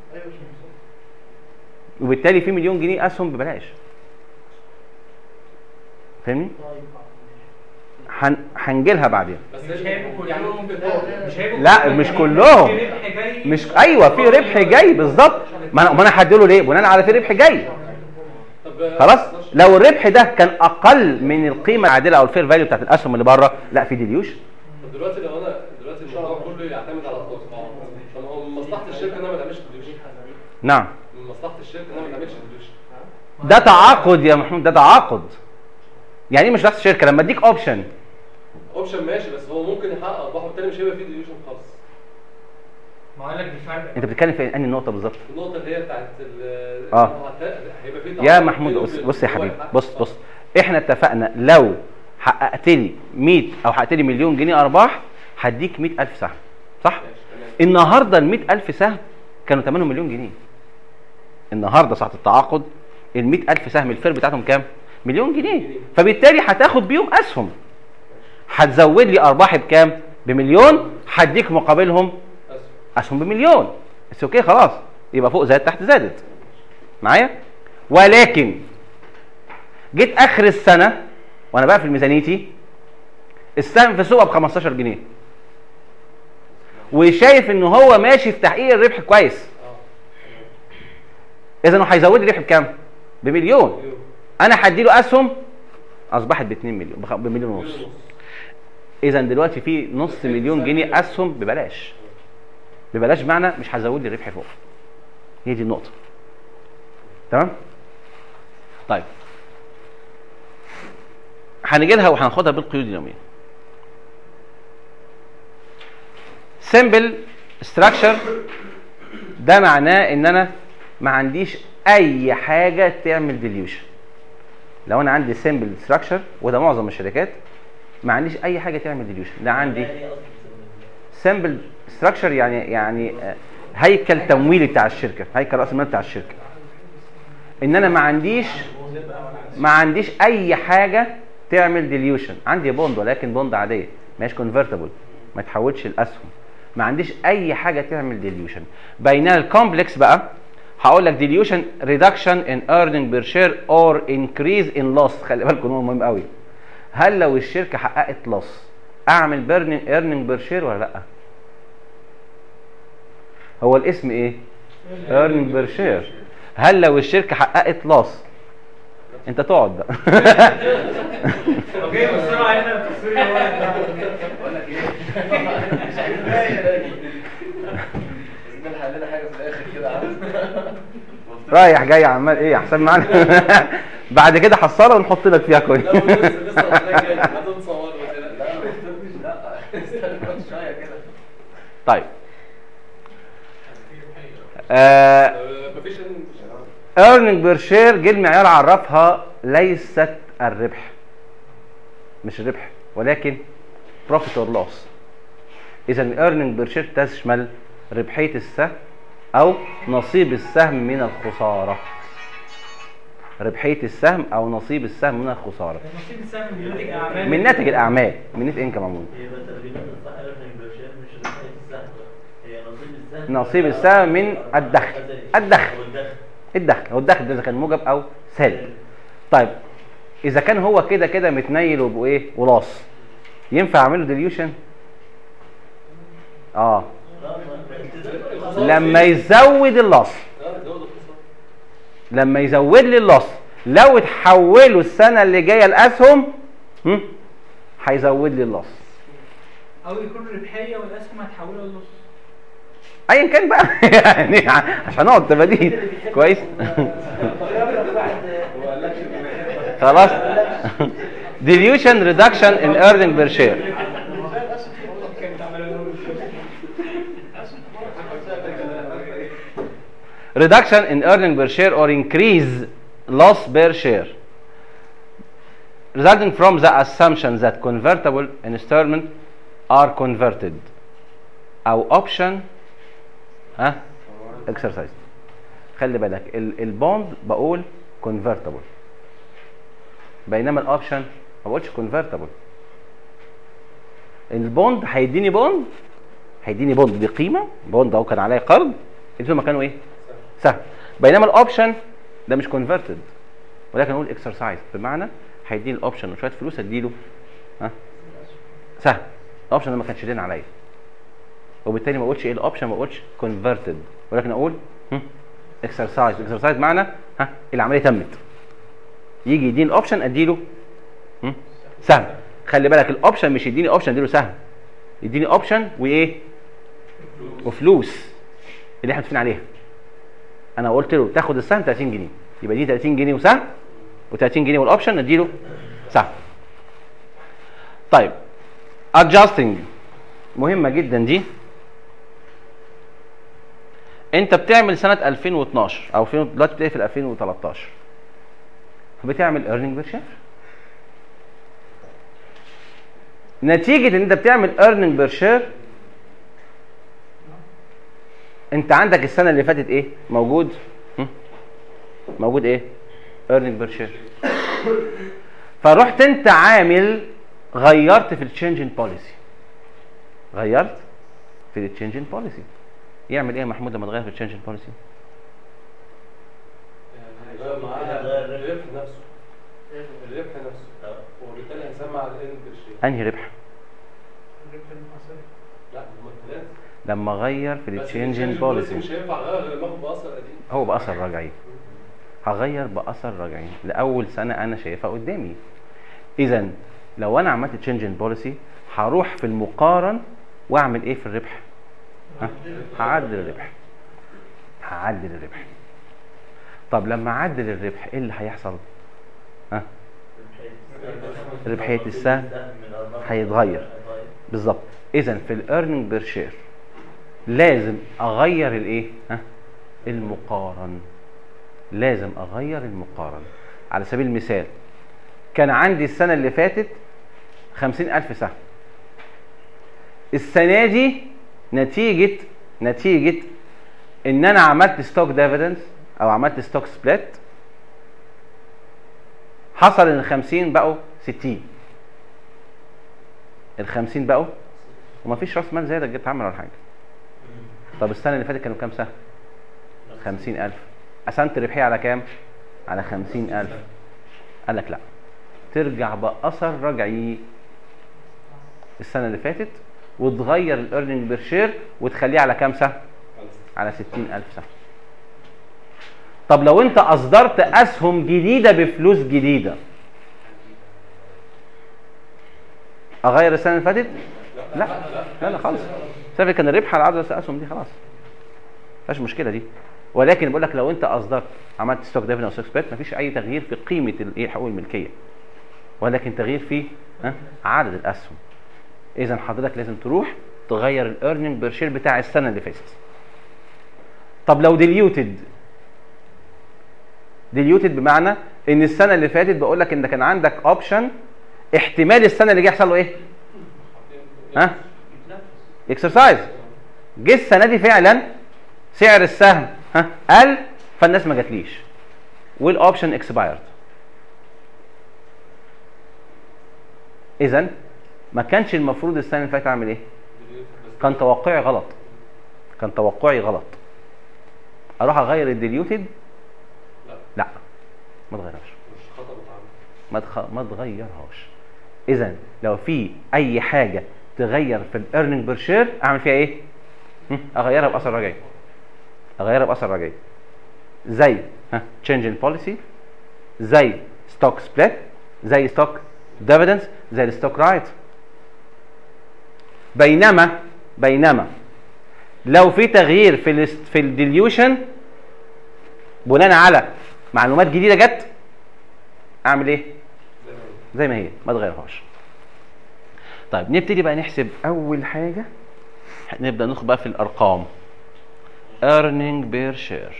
وبالتالي في مليون جنيه اسهم ببلاش فاهمني هن... هنجيلها بعدين بس مش هيبقوا يعني كلهم ممكن مش هيبقوا لا، كلهم مش يعني كلهم. في ربح جاي مش ايوه في ربح جاي بالظبط ما انا ما انا هديله ليه بناء على في ربح جاي طب خلاص لو الربح ده كان اقل من القيمه العادله او الفير فاليو بتاعت الاسهم اللي بره لا في ديليوش طب دلوقتي لو انا دلوقتي الموضوع كله يعتمد على التوقع طب هو من مصلحه الشركه انها ما تعملش ديليوشن نعم من مصلحه الشركه انها ما تعملش ديليوشن ده تعاقد يا محمود ده تعاقد يعني ايه مش نفس الشركه لما اديك اوبشن اوبشن ماشي بس هو ممكن يحقق ارباح وبالتالي مش هيبقى فيه ديليوشن خالص ما قال لك بالفرق انت بتتكلم في انهي نقطه بالظبط النقطه اللي هي بتاعت ال آه. إنه هت- هيبقى فيه يا تعاقد محمود بينه بص وبين- بص يا هو حبيبي يحقق- بص بص احنا اتفقنا لو حققت لي 100 او حققت لي مليون جنيه ارباح هديك 100000 سهم صح ماشي تمام النهارده ال 100000 سهم كانوا ثمنهم مليون جنيه النهارده ساعه التعاقد ال 100000 سهم الفير بتاعتهم كام مليون جنيه فبالتالي هتاخد بيهم اسهم هتزود لي ارباحي بكام بمليون هديك مقابلهم أسف. اسهم بمليون بس اوكي خلاص يبقى فوق زاد تحت زادت معايا ولكن جيت اخر السنه وانا بقى في ميزانيتي السهم في سوقه ب 15 جنيه وشايف ان هو ماشي في تحقيق الربح كويس اذا هو هيزود لي الربح بكام بمليون انا هديله اسهم اصبحت ب 2 مليون بخ- بمليون ونص اذا دلوقتي في نص مليون جنيه اسهم ببلاش ببلاش معنى مش هزود لي الربح فوق هي دي النقطه تمام طيب هنيجي لها وهناخدها بالقيود اليوميه سمبل ستراكشر ده معناه ان انا ما عنديش اي حاجه تعمل ديليوشن لو انا عندي سمبل ستراكشر وده معظم الشركات ما عنديش اي حاجه تعمل ديليوشن ده عندي سمبل ستراكشر يعني يعني آه، هيكل تمويلي بتاع الشركه هيكل راس المال بتاع الشركه ان انا ما عنديش ما عنديش اي حاجه تعمل ديليوشن عندي بوند ولكن بوند عاديه مش كونفرتبل ما تحولش الاسهم ما عنديش اي حاجه تعمل ديليوشن بينما الكومبلكس بقى هقول لك ديليوشن ريدكشن ان earning بير شير اور انكريز ان لوس خلي بالكم هو مهم قوي هل لو الشركه حققت لوس اعمل بيرنينج earning بير شير ولا لا هو الاسم ايه earning بير شير هل لو الشركه حققت لوس انت تقعد بقى اوكي بسرعه هنا التصوير اللي ورا ده. بقول لك ايه مش كفايه لازم نلحق لنا حاجه في الاخر كده عاوز رايح جاي عمال ايه احسن معانا بعد كده حصاله ونحط لك فيها كويس لا لسه لسه الحلقة جاية، ما تنصور ما تقلقش. لا ما تفتش لا استنى شويه كده طيب آه آه، مفيش إن- earning بير شير جه المعيار عرفها ليست الربح مش الربح ولكن profit or loss اذا earning بير شير تشمل ربحيه السهم او نصيب السهم من الخساره ربحيه السهم او نصيب السهم من الخساره نصيب السهم من ناتج اعمال من ناتج الاعمال من نت انكم عموما يبقى تقريبا الصح ايرنينج بير شير مش ربحية السهم هي نصيب السهم نصيب السهم من الدخل الدخل او الدخل الدخل هو الدخل ده اذا كان موجب او سالب طيب اذا كان هو كده كده متنيل وبايه ولاص ينفع اعمله ديليوشن اه لما يزود اللص آه، زود الخسارة. لما يزود لي اللص لو اتحولوا السنه اللي جايه الاسهم هم، هيزود لي اللص او يكون ربحيه والاسهم هتحولها لنص ايا كان بقى يعني عشان اقعد تباديل كويس خلاص dilution reduction in earning per share reduction in earning per share or increase loss per share resulting from the assumption that convertible instrument are converted او option ها exercise خلي بالك ال- البوند بقول convertible بينما الاوبشن ما بقولش convertible البوند هيديني بوند هيديني بوند بقيمه بوند اهو كان عليا قرض اديته مكانه ايه؟ سهم بينما الاوبشن ده مش converted ولكن اقول exercise بمعنى هيديني الاوبشن وشويه فلوس اديله ها سهم الاوبشن ده ما كانش دين عليا وبالتالي ما اقولش ايه الاوبشن ما اقولش كونفرتد ولكن اقول اكسرسايز اكسرسايز معنى ها العمليه تمت يجي يديني الاوبشن اديله هم؟ سهم خلي بالك الاوبشن مش يديني اوبشن اديله سهم يديني اوبشن وايه وفلوس اللي احنا متفقين عليها انا قلت له تاخد السهم 30 جنيه يبقى دي 30 جنيه وسهم و30 جنيه والاوبشن نديله سهم طيب adjusting مهمه جدا دي انت بتعمل سنه 2012 او في دلوقتي بتقفل في 2013 بتعمل earning بير شير نتيجه ان انت بتعمل earning بير شير انت عندك السنه اللي فاتت ايه موجود هم؟ موجود ايه earning بير شير فرحت انت عامل غيرت في التشينج ان بوليسي غيرت في التشينج ان بوليسي يعمل ايه يا محمود لما تغير في التشينج ان بوليسي يعني غير معاها الربح نفسه الربح نفسه وبالتالي هنسمع الان بالشيء انهي ربح الربح المحاسبي لا هم الثلاثه لما غير في بس التشينج الchange ان policy بوليسي مش هينفع اغير غير لما اخد باثر قديم هو باثر رجعي هغير باثر رجعي لاول سنه انا شايفها قدامي اذا لو انا عملت تشينج ان بوليسي هروح في المقارن واعمل ايه في الربح ها؟ هعدل الربح هعدل الربح طب لما اعدل الربح ايه اللي هيحصل ها ربحية السهم هيتغير. بالظبط اذا في الايرننج بير شير لازم اغير الايه ها المقارن لازم اغير المقارن على سبيل المثال كان عندي السنه اللي فاتت خمسين ألف سهم السنه دي نتيجه نتيجه ان انا عملت ستوك ديفيدنس او عملت ستوك سبليت حصل ان ال 50 بقوا 60 ال 50 بقوا ومفيش راس مال زياده جت اتعمل ولا حاجه طب السنه اللي فاتت كانوا كام سهم 50000 قسمت الربحيه على كام على 50000 قال لك لا ترجع باثر رجعي السنه اللي فاتت وتغير الايرننج بير شير وتخليه على كام سهم على 60000 سهم طب لو انت اصدرت اسهم جديده بفلوس جديده اغير السنه اللي فاتت لا لا لا خالص سافر كان الربح على عدد الاسهم دي خلاص مفيش مشكله دي ولكن بقول لك لو انت اصدرت عملت ستوك ديفيدن او ستوك سبيت مفيش اي تغيير في قيمه الايه حقوق الملكيه ولكن تغيير في ها عدد الاسهم اذا حضرتك لازم تروح تغير الايرننج بير شير بتاع السنه اللي فاتت طب لو ديليوتد ديليوتد بمعنى ان السنه اللي فاتت بقول لك ان كان عندك اوبشن احتمال السنه اللي جايه يحصل له ايه ها اكسرسايز جه السنه دي فعلا سعر السهم ها قل فالناس ما جاتليش والاوبشن اكسبايرد اذا ما كانش المفروض السنه اللي فاتت اعمل ايه كان توقعي غلط كان توقعي غلط اروح اغير الديليوتد لا. لا ما تغيرهاش مش خطا متعمد ما تخ... ما تغيرهاش اذا لو في اي حاجه تغير في الايرننج بير شير اعمل فيها ايه هم؟ اغيرها باثر رجعي اغيرها باثر رجعي زي ها تشينج ان بوليسي زي ستوك سبليت زي ستوك ديفيدنس زي الستوك رايت بينما بينما لو في تغيير في ال في الديليوشن بناء على معلومات جديده جت اعمل ايه زي ما هي زي ما هي ما تغيرهاش طيب نبتدي بقى نحسب اول حاجه نبدا ندخل بقى في الارقام earning per share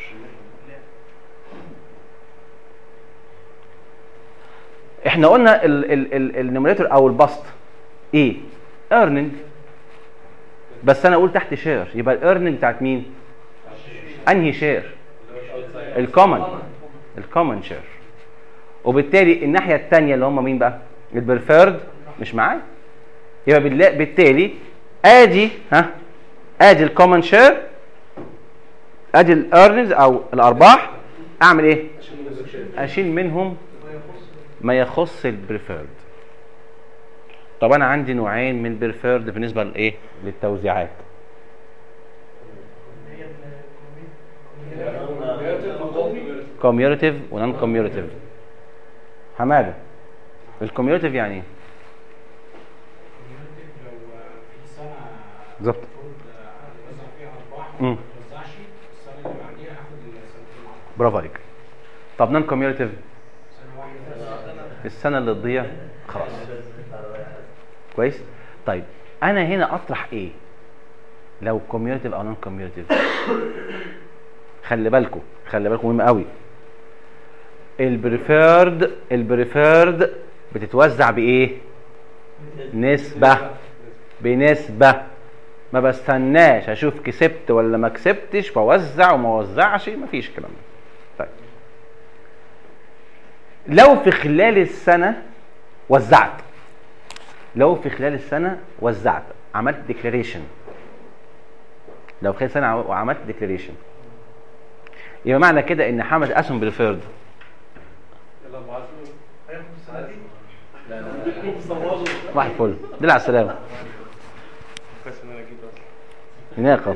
احنا قلنا النوميريتور او البسط ايه earning بس انا اقول تحت شير يبقى الايرننج بتاعت مين انهي شير الكومن الكومن شير وبالتالي الناحيه الثانيه اللي هم مين بقى البريفيرد مش معايا يبقى باللا- بالتالي ادي ها ادي الكومن شير ادي الايرنز او الارباح اعمل ايه اشيل منهم ما يخص البريفيرد طب انا عندي نوعين من البريفيرد بالنسبه لايه للتوزيعات كوميوليتيف ونون كوميوليتيف حماده الكوميوليتيف يعني ايه لو في سنه بالظبط المفروض اوزع فيها ارباح مم. ما توزعش السنه اللي بعديها هاخد السنتين مع بعض. برافو عليك طب نون كوميوليتيف سنه واحده السنه اللي تضيع خلاص كويس طيب انا هنا اطرح ايه لو كوميوليتيف او نون كوميوليتيف خلي بالكم خلي بالكم مهم قوي البريفيرد البريفيرد بتتوزع بايه نسبه بنسبه ما بستناش اشوف كسبت ولا ما كسبتش فوزع وما وزعش مفيش الكلام ده طيب لو في خلال السنه وزعت لو في خلال السنه وزعت عملت ديكلاريشن لو في خلال السنه عم- وعملت ديكلاريشن يبقى معنى كده ان حمد اسهم بريفيرد يلا ابو عاشور هياخد السنه دي صباح الفل دل على السلامه كويس ان انا جيت اصلا هناك أهو.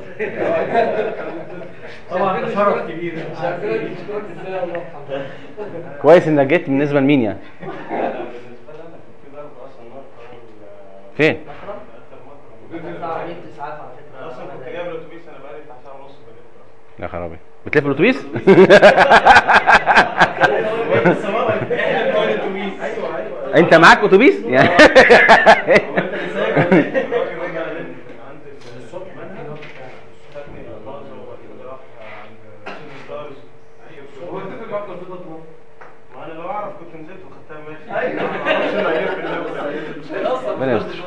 طبعا ده شرف كبير مش عارفين اشكرك ازاي يا الله يرحمه كويس انك جيت بالنسبه لمين يعني بالنسبه لي انا كان في ضرب اصلا نار في فين اصلا كنت جايب الاتوبيس انا بقالي بتاع ساعه ونص بلف اصلا يا خرابي بتلف الاتوبيس ايوه ايوه انت معاك اتوبيس يعني الراجل رجع لي عند الصبح منها خدني المغزى وبعد كده راح عند سيدي ستارز هو اتفق معاك ولا فضلت معاك؟ ما انا لو اعرف كنت نزلت وخدتها ماشي ايوه عشان اعرف اللعبه ربنا يستر.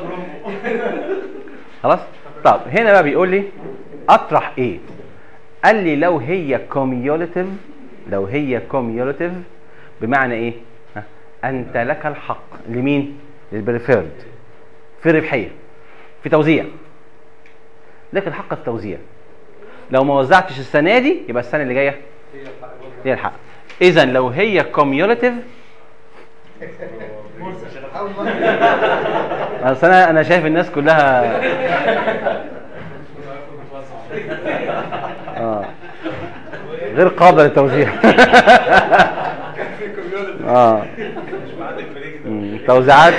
خلاص طب هنا بقى بيقول لي اطرح ايه قال لي لو هي كوميوليتيف لو هي كوميوليتيف بمعنى ايه ها؟ انت لك الحق لمين للبريفيرد في الربحيه في توزيع لك الحق في التوزيع لو ما وزعتش السنه دي يبقى السنه اللي جايه هي الحق برضه. هي الحق اذا لو هي كوميوليتيف اصل انا انا شايف الناس كلها اه غير قابله للتوزيع اه مم، توزيعات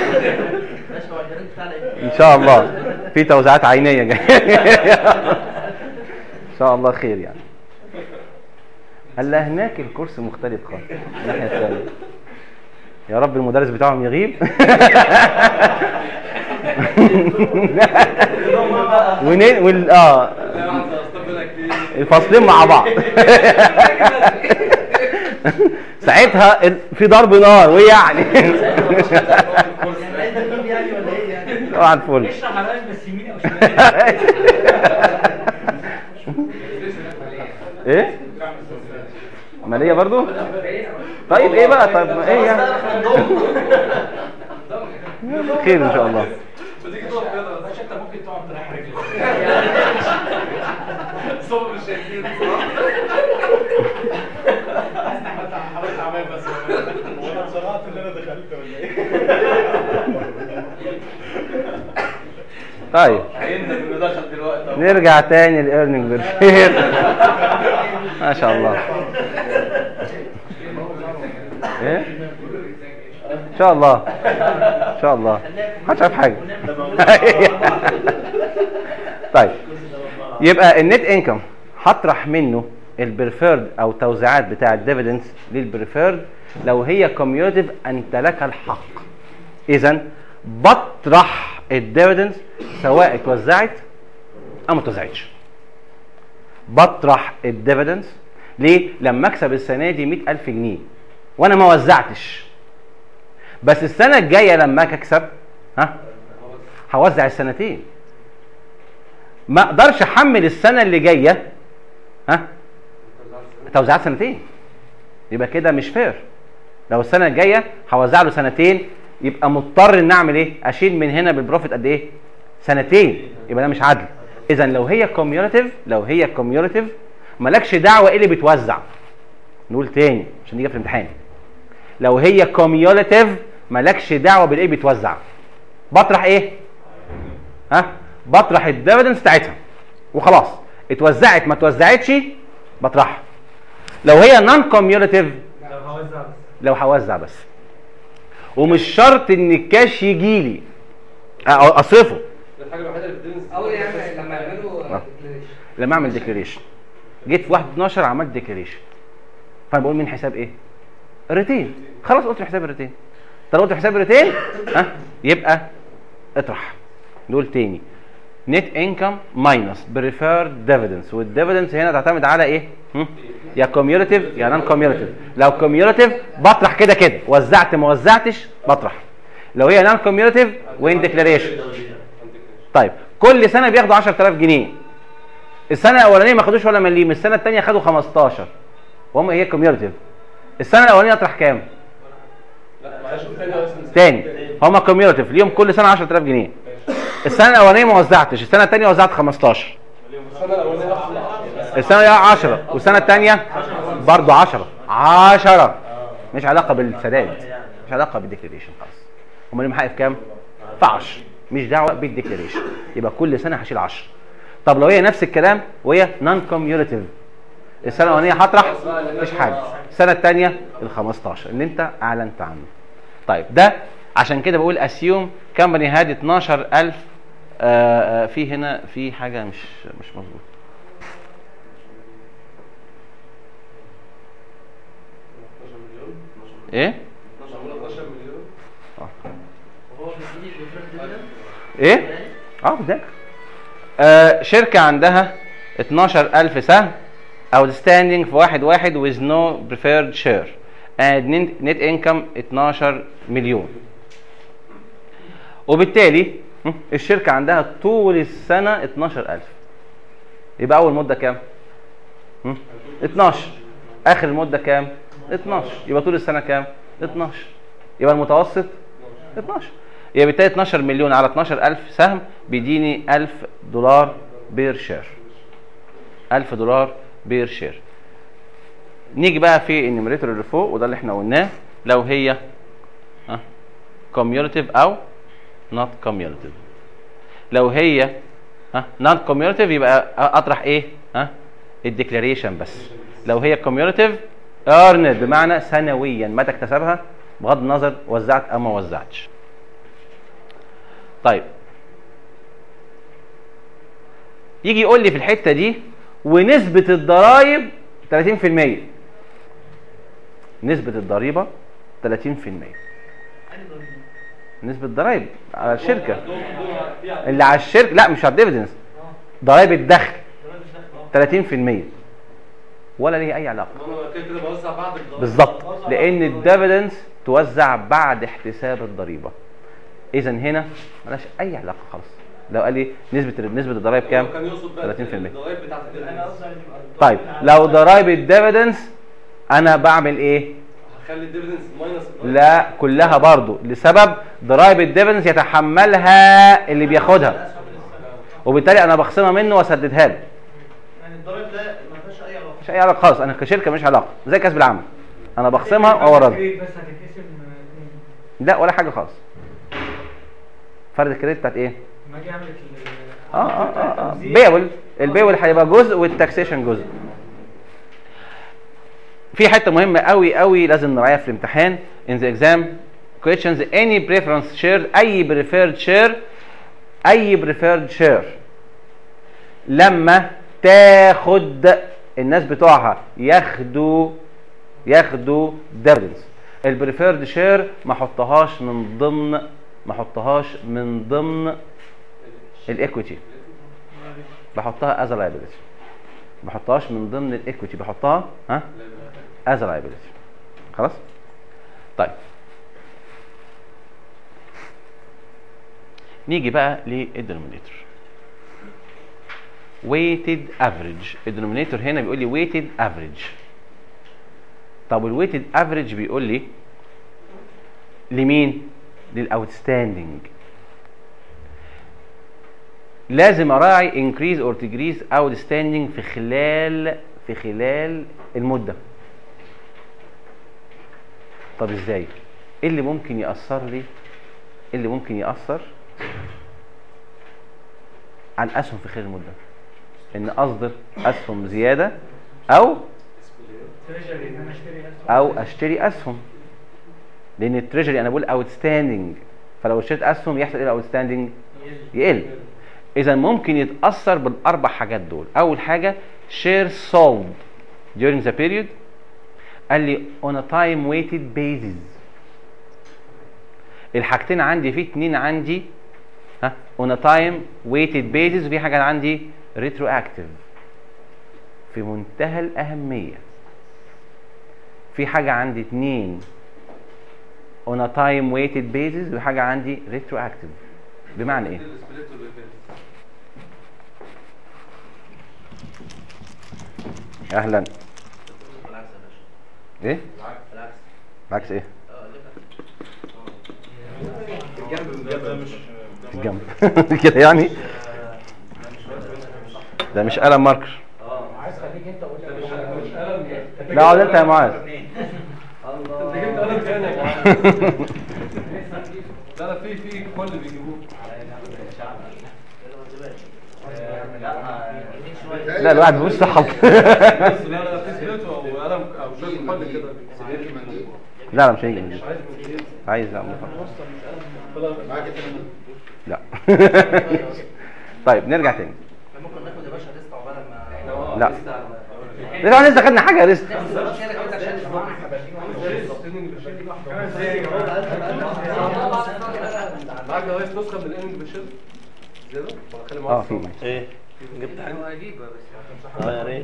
ان شاء الله في توزيعات عينيه جايه ان شاء الله خير يعني قال لا هناك الكرسي مختلف خالص الناحيه الثانيه يا رب المدرس بتاعهم يغيب ونين وال اه لا واحد استقبلك كتير الفصلين مع بعض ساعتها ال- في ضرب نار ويعني طبعا فل اشرح على الأقل بس يمين او شمال ايه ماليه برضو طيب ايه بقى طيب ايه يعني خير ان شاء الله بتيجي تقف كده بس انت ممكن تقعد تريح رجلك صوب مش شايفين صح؟ حاولت اعمل بس هو انا اتسرعت ان انا دخلت ولا ايه؟ طيب هيندم انه دخل دلوقتي نرجع تاني للايرنينج بير ما شاء الله ايه ان شاء الله ان شاء الله محدش عارف حاجه طيب يبقى النت انكم هطرح منه البريفيرد او توزيعات بتاع الديفيدنس للبريفيرد لو هي كوميوليتيف انت لك الحق اذا بطرح الديفيدنس سواء اتوزعت او ما اتوزعتش بطرح الديفيدنس ليه لما اكسب السنه دي 100000 جنيه وانا ما وزعتش بس السنه الجايه لما اجي اكسب ها هوزع السنتين ما اقدرش احمل السنه اللي جايه ها توزيعات سنتين يبقى كده مش فير لو السنه الجايه هوزع له سنتين يبقى مضطر ان اعمل ايه اشيل من هنا بالبروفيت قد ايه سنتين يبقى ده مش عدل اذا لو هي كوميوليتيف لو هي كوميوليتيف مالكش دعوه ايه اللي بتوزع نقول تاني عشان نيجي في الامتحان لو هي كوميوليتيف مالكش دعوه بالايه بيتوزع بطرح ايه ها بطرح الديفيدنس بتاعتها وخلاص اتوزعت ما اتوزعتش بطرحها لو هي نون كوميوليتيف لو هوزع بس لو هوزع بس ومش شرط ان الكاش يجي لي اصرفه ده الحاجه الوحيده اللي بتدنس اول يعني لما يعملوا آه. declaration. لما اعمل ديكلاريشن جيت في 1 12 عملت ديكلاريشن فانا بقول من حساب ايه ريتين خلاص قلت حساب الريتين طب قلت حساب الريتين ها يبقى اطرح دول تاني نت انكم ماينس بريفيرد ديفيدنس والديفيدنس هنا تعتمد على ايه هم؟ يا كوميوليتيف يا نون كوميوليتيف لو كوميوليتيف بطرح كده كده وزعت ما وزعتش بطرح لو هي نون كوميوليتيف وين ديكلاريشن طيب كل سنه بياخدوا 10000 جنيه السنه الاولانيه ما خدوش ولا مليم السنه الثانيه خدوا 15 وهم هي كوميوليتيف السنه الاولانيه اطرح كام لا معلش قول تاني بس تاني هم كوميوليتيف ليهم كل سنه 10000 جنيه السنه الاولانيه ما وزعتش السنه الثانيه وزعت 15 السنه الاولانيه نفس العشرة. السنه دي 10 والسنه الثانيه برضه 10 10 مش علاقه بالسداد مش علاقه بالديكلاريشن خالص هم اللي محقق في كام في 10 مش دعوه بالديكلاريشن يبقى كل سنه هشيل 10 طب لو هي نفس الكلام وهي نون كوميوليتيف السنه الاولانيه هطرح مفيش حاجه السنه الثانيه ال 15 اللي انت اعلنت عنه طيب ده عشان كده بقول اسيوم كمباني هاد 12000 آه، آه، في هنا في حاجه مش مش مظبوط 12 مليون ايه 12 12 مليون هو بيديني الديفرنت ايه اه بذاكر آه شركه عندها 12000 سهم outstanding في واحد واحد with no preferred share and net- net income 12 مليون وبالتالي هم، الشركه عندها طول السنه 12000 يبقى اول مده كام هم، 12 اخر المده كام 12 يبقى طول السنه كام 12 يبقى المتوسط 12 يبقى بالتالي 12 مليون على 12000 سهم بيديني 1000 دولار بير شير 1000 دولار بير شير نيجي بقى في النيميريتور اللي فوق وده اللي احنا قلناه لو هي ها كوميوليتيف او نوت كوميوليتيف لو هي ها نوت كوميوليتيف يبقى اطرح ايه ها الديكلاريشن بس لو هي كوميوليتيف earned بمعنى سنويا متى اكتسبها بغض النظر وزعت او ما وزعتش طيب يجي يقول لي في الحته دي ونسبه الضرائب 30% نسبه الضريبه 30% نسبه الضرائب على الشركه اللي على الشركه لا مش على الديفيدنس ضرائب الدخل 30% ولا ليه اي علاقه انا كده كده بوزع بعد الضرائب بالظبط لان الديفيدنس توزع بعد احتساب الضريبه اذا هنا ملهاش اي علاقه خالص لو قال لي نسبه نسبه الضرايب كام كان يقصد بقى 30%. الضرايب بتاعت الديفيدنس طيب لو ضرايب الديفيدنس انا بعمل ايه هخلي الديفيدنس ماينس الضرايب. لا كلها برضو لسبب ضرايب الديفيدنس يتحملها اللي بياخدها وبالتالي انا بخصمها منه واسددها له يعني الضرايب ده ما فيهاش اي علاقه مش اي علاقه خالص انا كشركه مش علاقه زي كسب العمل انا بخصمها واوردها بس هتتقسم آه، لا ولا حاجه خالص فرد الكريدت بتاعت ايه لما اجي اعمل ال- اه اه اه, آه. التوزيع، بيول البيول هيبقى جزء والتاكسيشن جزء في حته مهمه قوي قوي لازم نراعيها في الامتحان in the exam questions any preference share اي preferred share اي preferred share لما تاخد الناس بتوعها ياخدوا ياخدوا dividends البريفيرد شير ما احطهاش من ضمن ما احطهاش من ضمن الايكويتي بحطها از liability ما بحطهاش من ضمن الايكويتي بحطها ها از liability خلاص طيب نيجي بقى للدينومينيتور weighted average الدينومينيتور هنا بيقول لي weighted average طب الويتد افريج بيقول لي لمين للاوتستاندينج لازم اراعي انكريز اور تجريز اوتستاندينج في خلال في خلال المده طب ازاي ايه اللي ممكن ياثر لي ايه اللي ممكن ياثر عن اسهم في خلال المده ان اصدر اسهم زياده او تريجري ان انا اشتري اسهم او اشتري اسهم لان التريجري انا بقول اوتستاندنج فلو اشتريت اسهم يحصل ايه الاوتستاندنج يقل اذا ممكن يتاثر بالاربع حاجات دول اول حاجه شير sold during the period قال لي on a time weighted basis الحاجتين عندي في اتنين عندي ها on a time weighted basis وفي حاجه عندي retroactive في منتهى الاهميه في حاجه عندي اتنين on a time weighted basis وحاجه عندي retroactive بمعنى ايه السبليت والإيفنت. اهلا بالعكس يا باشا ايه بالعكس بالعكس ايه اه ليه الجنب ده مش الجنب كده يعني ده مش قلم ماركر اه عايز خليك انت قول ده لي مش مش قلم ده. لا اقعد انت يا معاذ انت جبت قلم تاني يا جماعه لا لا في في كل بيجيبوه لا الواحد بيبص حظ بس لا لا في سبليت او قلم او شويه كل كده لا لا مش هيجي مش عايز منديل. عايز لا مفضل. خلاص. لا طيب نرجع تاني ممكن ناخد يا باشا لسه عقبال ما لا لسه لسه خدنا حاجه لسه بس كده كده عشان نسمع معاك يا ريس نسخه من الانمي بالشد زياده ولا خلي اه معاك في ماشي ايه جبت حاجه هجيبها بس اه يا ريت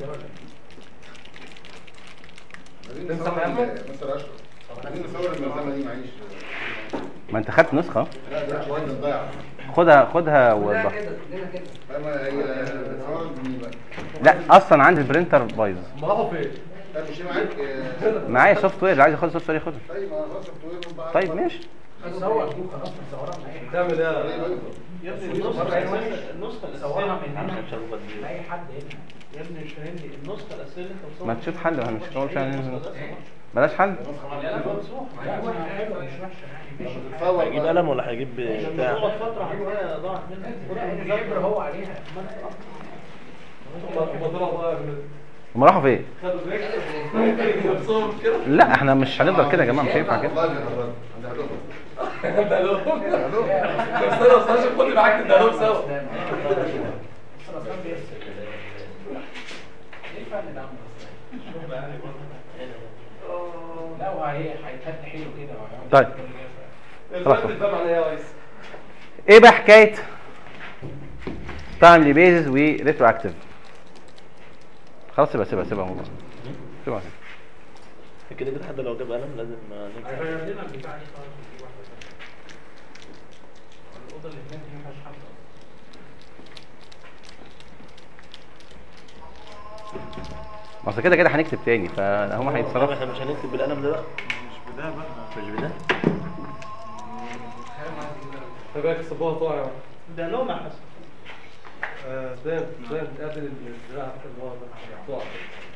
تمسح يا احمد مستر اشرف عايزين نصور الملزمه دي معيش ما انت خدت نسخه لا ده شويه ضايع خدها خدها وضح فما هي صور مني بقى لا اصلا عندي البرينتر بايظ ما راحوا فين؟ طيب مش معاك آه، معايا سوفت وير عايز اخد سوفت وير ياخدها طيب ما خلاص الطويل بقى طيب ماشي صور دي خلاص مصورها من اي تعمل ايه يا يا ابني النسخه الاساسيه النسخه صورها الاساسيه من عشان هنا شغل من اي حد هنا يا ابني مش فاهمني النسخه الاساسيه اللي انت مصور ما تشوف حل انا مش هقول هي النسخة عشان الأساسية. بلاش حل لا ممسوح لا هو حلو مش وحشه يعني ماشي تصور هيجيب بقى. قلم ولا هيجيب عشان بتاع تقعد فتره هتلاقيها ضاعت لا منك الحبر هو عليها هم طلعوا بقى من- هم راحوا فين خدوا بريك نفسهم كده لا احنا مش هنفضل كده يا جماعه مش هينفع كده والله جربت عند حضرتك ده لهم استنى استنى عشان خد معاك ندهلهم سوا ايه الفن ده عم لا هو هي هيتهد حلو كده وهيقعد طيب. خلاص. الفن ده معناه ايه يا ريس؟ ايه بقى حكايه تايملي بيزز وريترو اكتيف خلاص سيبها سيبها سيبها والله سيبها سيبها كده كده حد لو جاب قلم لازم نمسح هيغير لنا البتاع دي خالص ودي واحده ثانيه الاوضه اللي هناك دي ما فيهاش حد ما اصل كده كده هنكتب تاني فهم احنا هيتصرفوا مش هنكتب بالقلم ده بقى مش بده بقى مش بده خلي بالك الصباغه طالع ده لون حسن زين زين اعدل الدراع حتى اللي هو ده طلع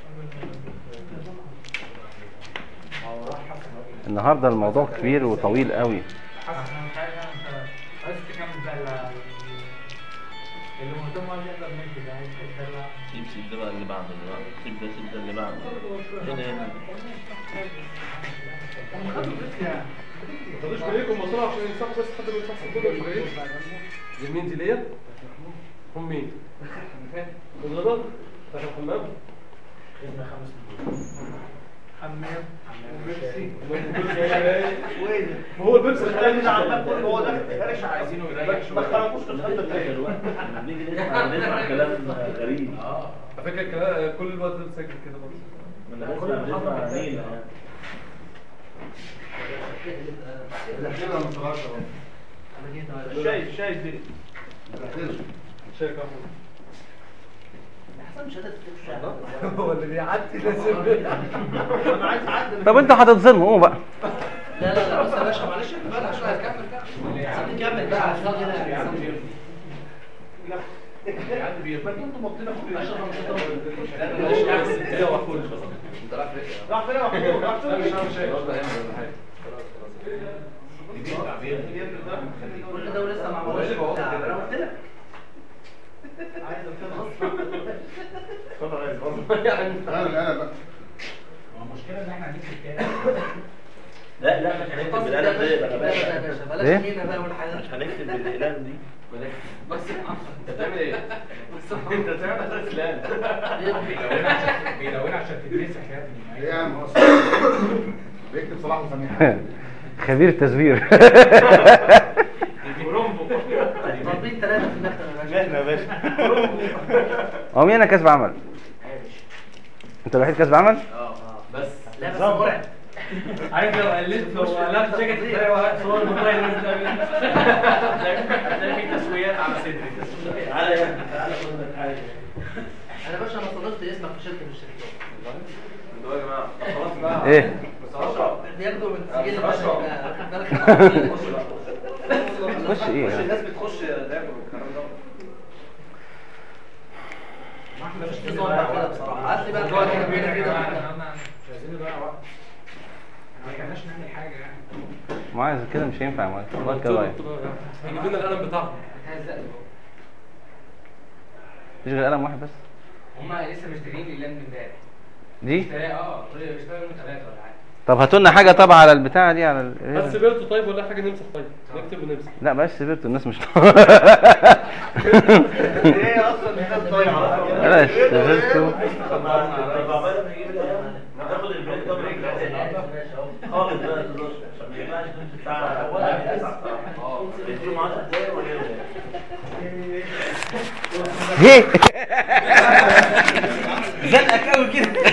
النهارده الموضوع كبير وطويل قوي حسن انا مش عارف انا انت عايز تكمل بقى ال- اللي مهتم هو اللي يقدر منك ده عايز تتدلع سيب سيب ده بقى اللي بعده ده بقى سيب ده سيب ده اللي بعده هنا هنا ما تاخدوش بايديكم بسرعه عشان يمسحوا بس حد بيمسح كله مش بعيد دي مين دي ليا؟ هم مين؟ الغدر؟ داخل الحمام؟ خدمه خمس نجوم حمام هو البيبسي الكلام ده عمال كله هو داخل فرش عايزينه يريح ما خرجوش في الخطه الثانيه لما بنيجي نسمع نسمع كلام غريب على فكره الكلام- كل الوقت ده مسجل كده برضه من بنسمع بنسمع نيل يعني الاخيره ما طلعش اهو شايف شايف دي الاخيره شايف يا احمد حسن مش هتكتب شعر هو اللي بيعدي لازم انا عايز اعدل طب انتوا هتتظلموا قوموا بقى لا لا لا بص يا باشا معلش بقى شويه هتكمل بقى هنكمل بقى عشان كده راح فين يا محمود راح فين كل ده ولسه ما عملوش بتاع انا قلت لك يعني انا انا بقى هو المشكله ان احنا هنكتب تاني لا لا مش هنكتب بالقلم ده يبقى غباء. بلاش إيه؟ مينا بقى مش والحاجات هنكتب بالاقلام دي بس انت بتعمل ايه؟ انت بتعمل اسلام بيلونها عشان بيلونها عشان تتمسح يا ابني ايه يا عم هو بيكتب صلاح وسميح خبير التزوير ضربين ثلاثة في المكتب يا احنا يا باشا هو مين انا كسب عمل انت الوحيد كسب عمل اه بس لا بس مرعب عارف لو قلدت لو قلبت جاكيت تلاقي واحد صور موبايل نازل هتلاقي في تسويات على صدري تعالى يا ابني تعالى اقول لك حاجه انا باشا انا صادفت اسمك في شركة من الشركات انتوا يا جماعه طب خلاص بقى ايه بس اشرب بياخدوا من سجل أشرب. الباشا واخد بالك خش بقى خش ايه خش يعني؟ الناس بتخش لعب والكلام ده مش تصور بقى كده بصراحة هات لي بقى الجوع كده بينا كده مش عايزين نضيع وقت ما كناش نعمل حاجه يعني معاذ كده مش هينفع يا معاذ والله كده ضايع يجيب لنا القلم بتاعهم مفيش غير قلم واحد بس هم لسه مشترين الاقلام من امبارح دي اشتريها اه اشتريها يوم ثلاثة ولا حاجة طب هاتوا لنا حاجه طبعا على البتاعه دي على بس ال... بيرتو طيب ولا حاجه نمسح طيب نكتب ونمسح لا بلاش سبيرتو الناس مش ايه اصلا كتاب طيب بلاش سبيرتو طب عقبال ما نجيب القلم ناخد البريك ده بريك خالص بقى تدوس عشان ما ينفعش تمشي ساعه ولا تسع ساعات اه تديهم 10 دقايق ولا هي زنقك قوي كده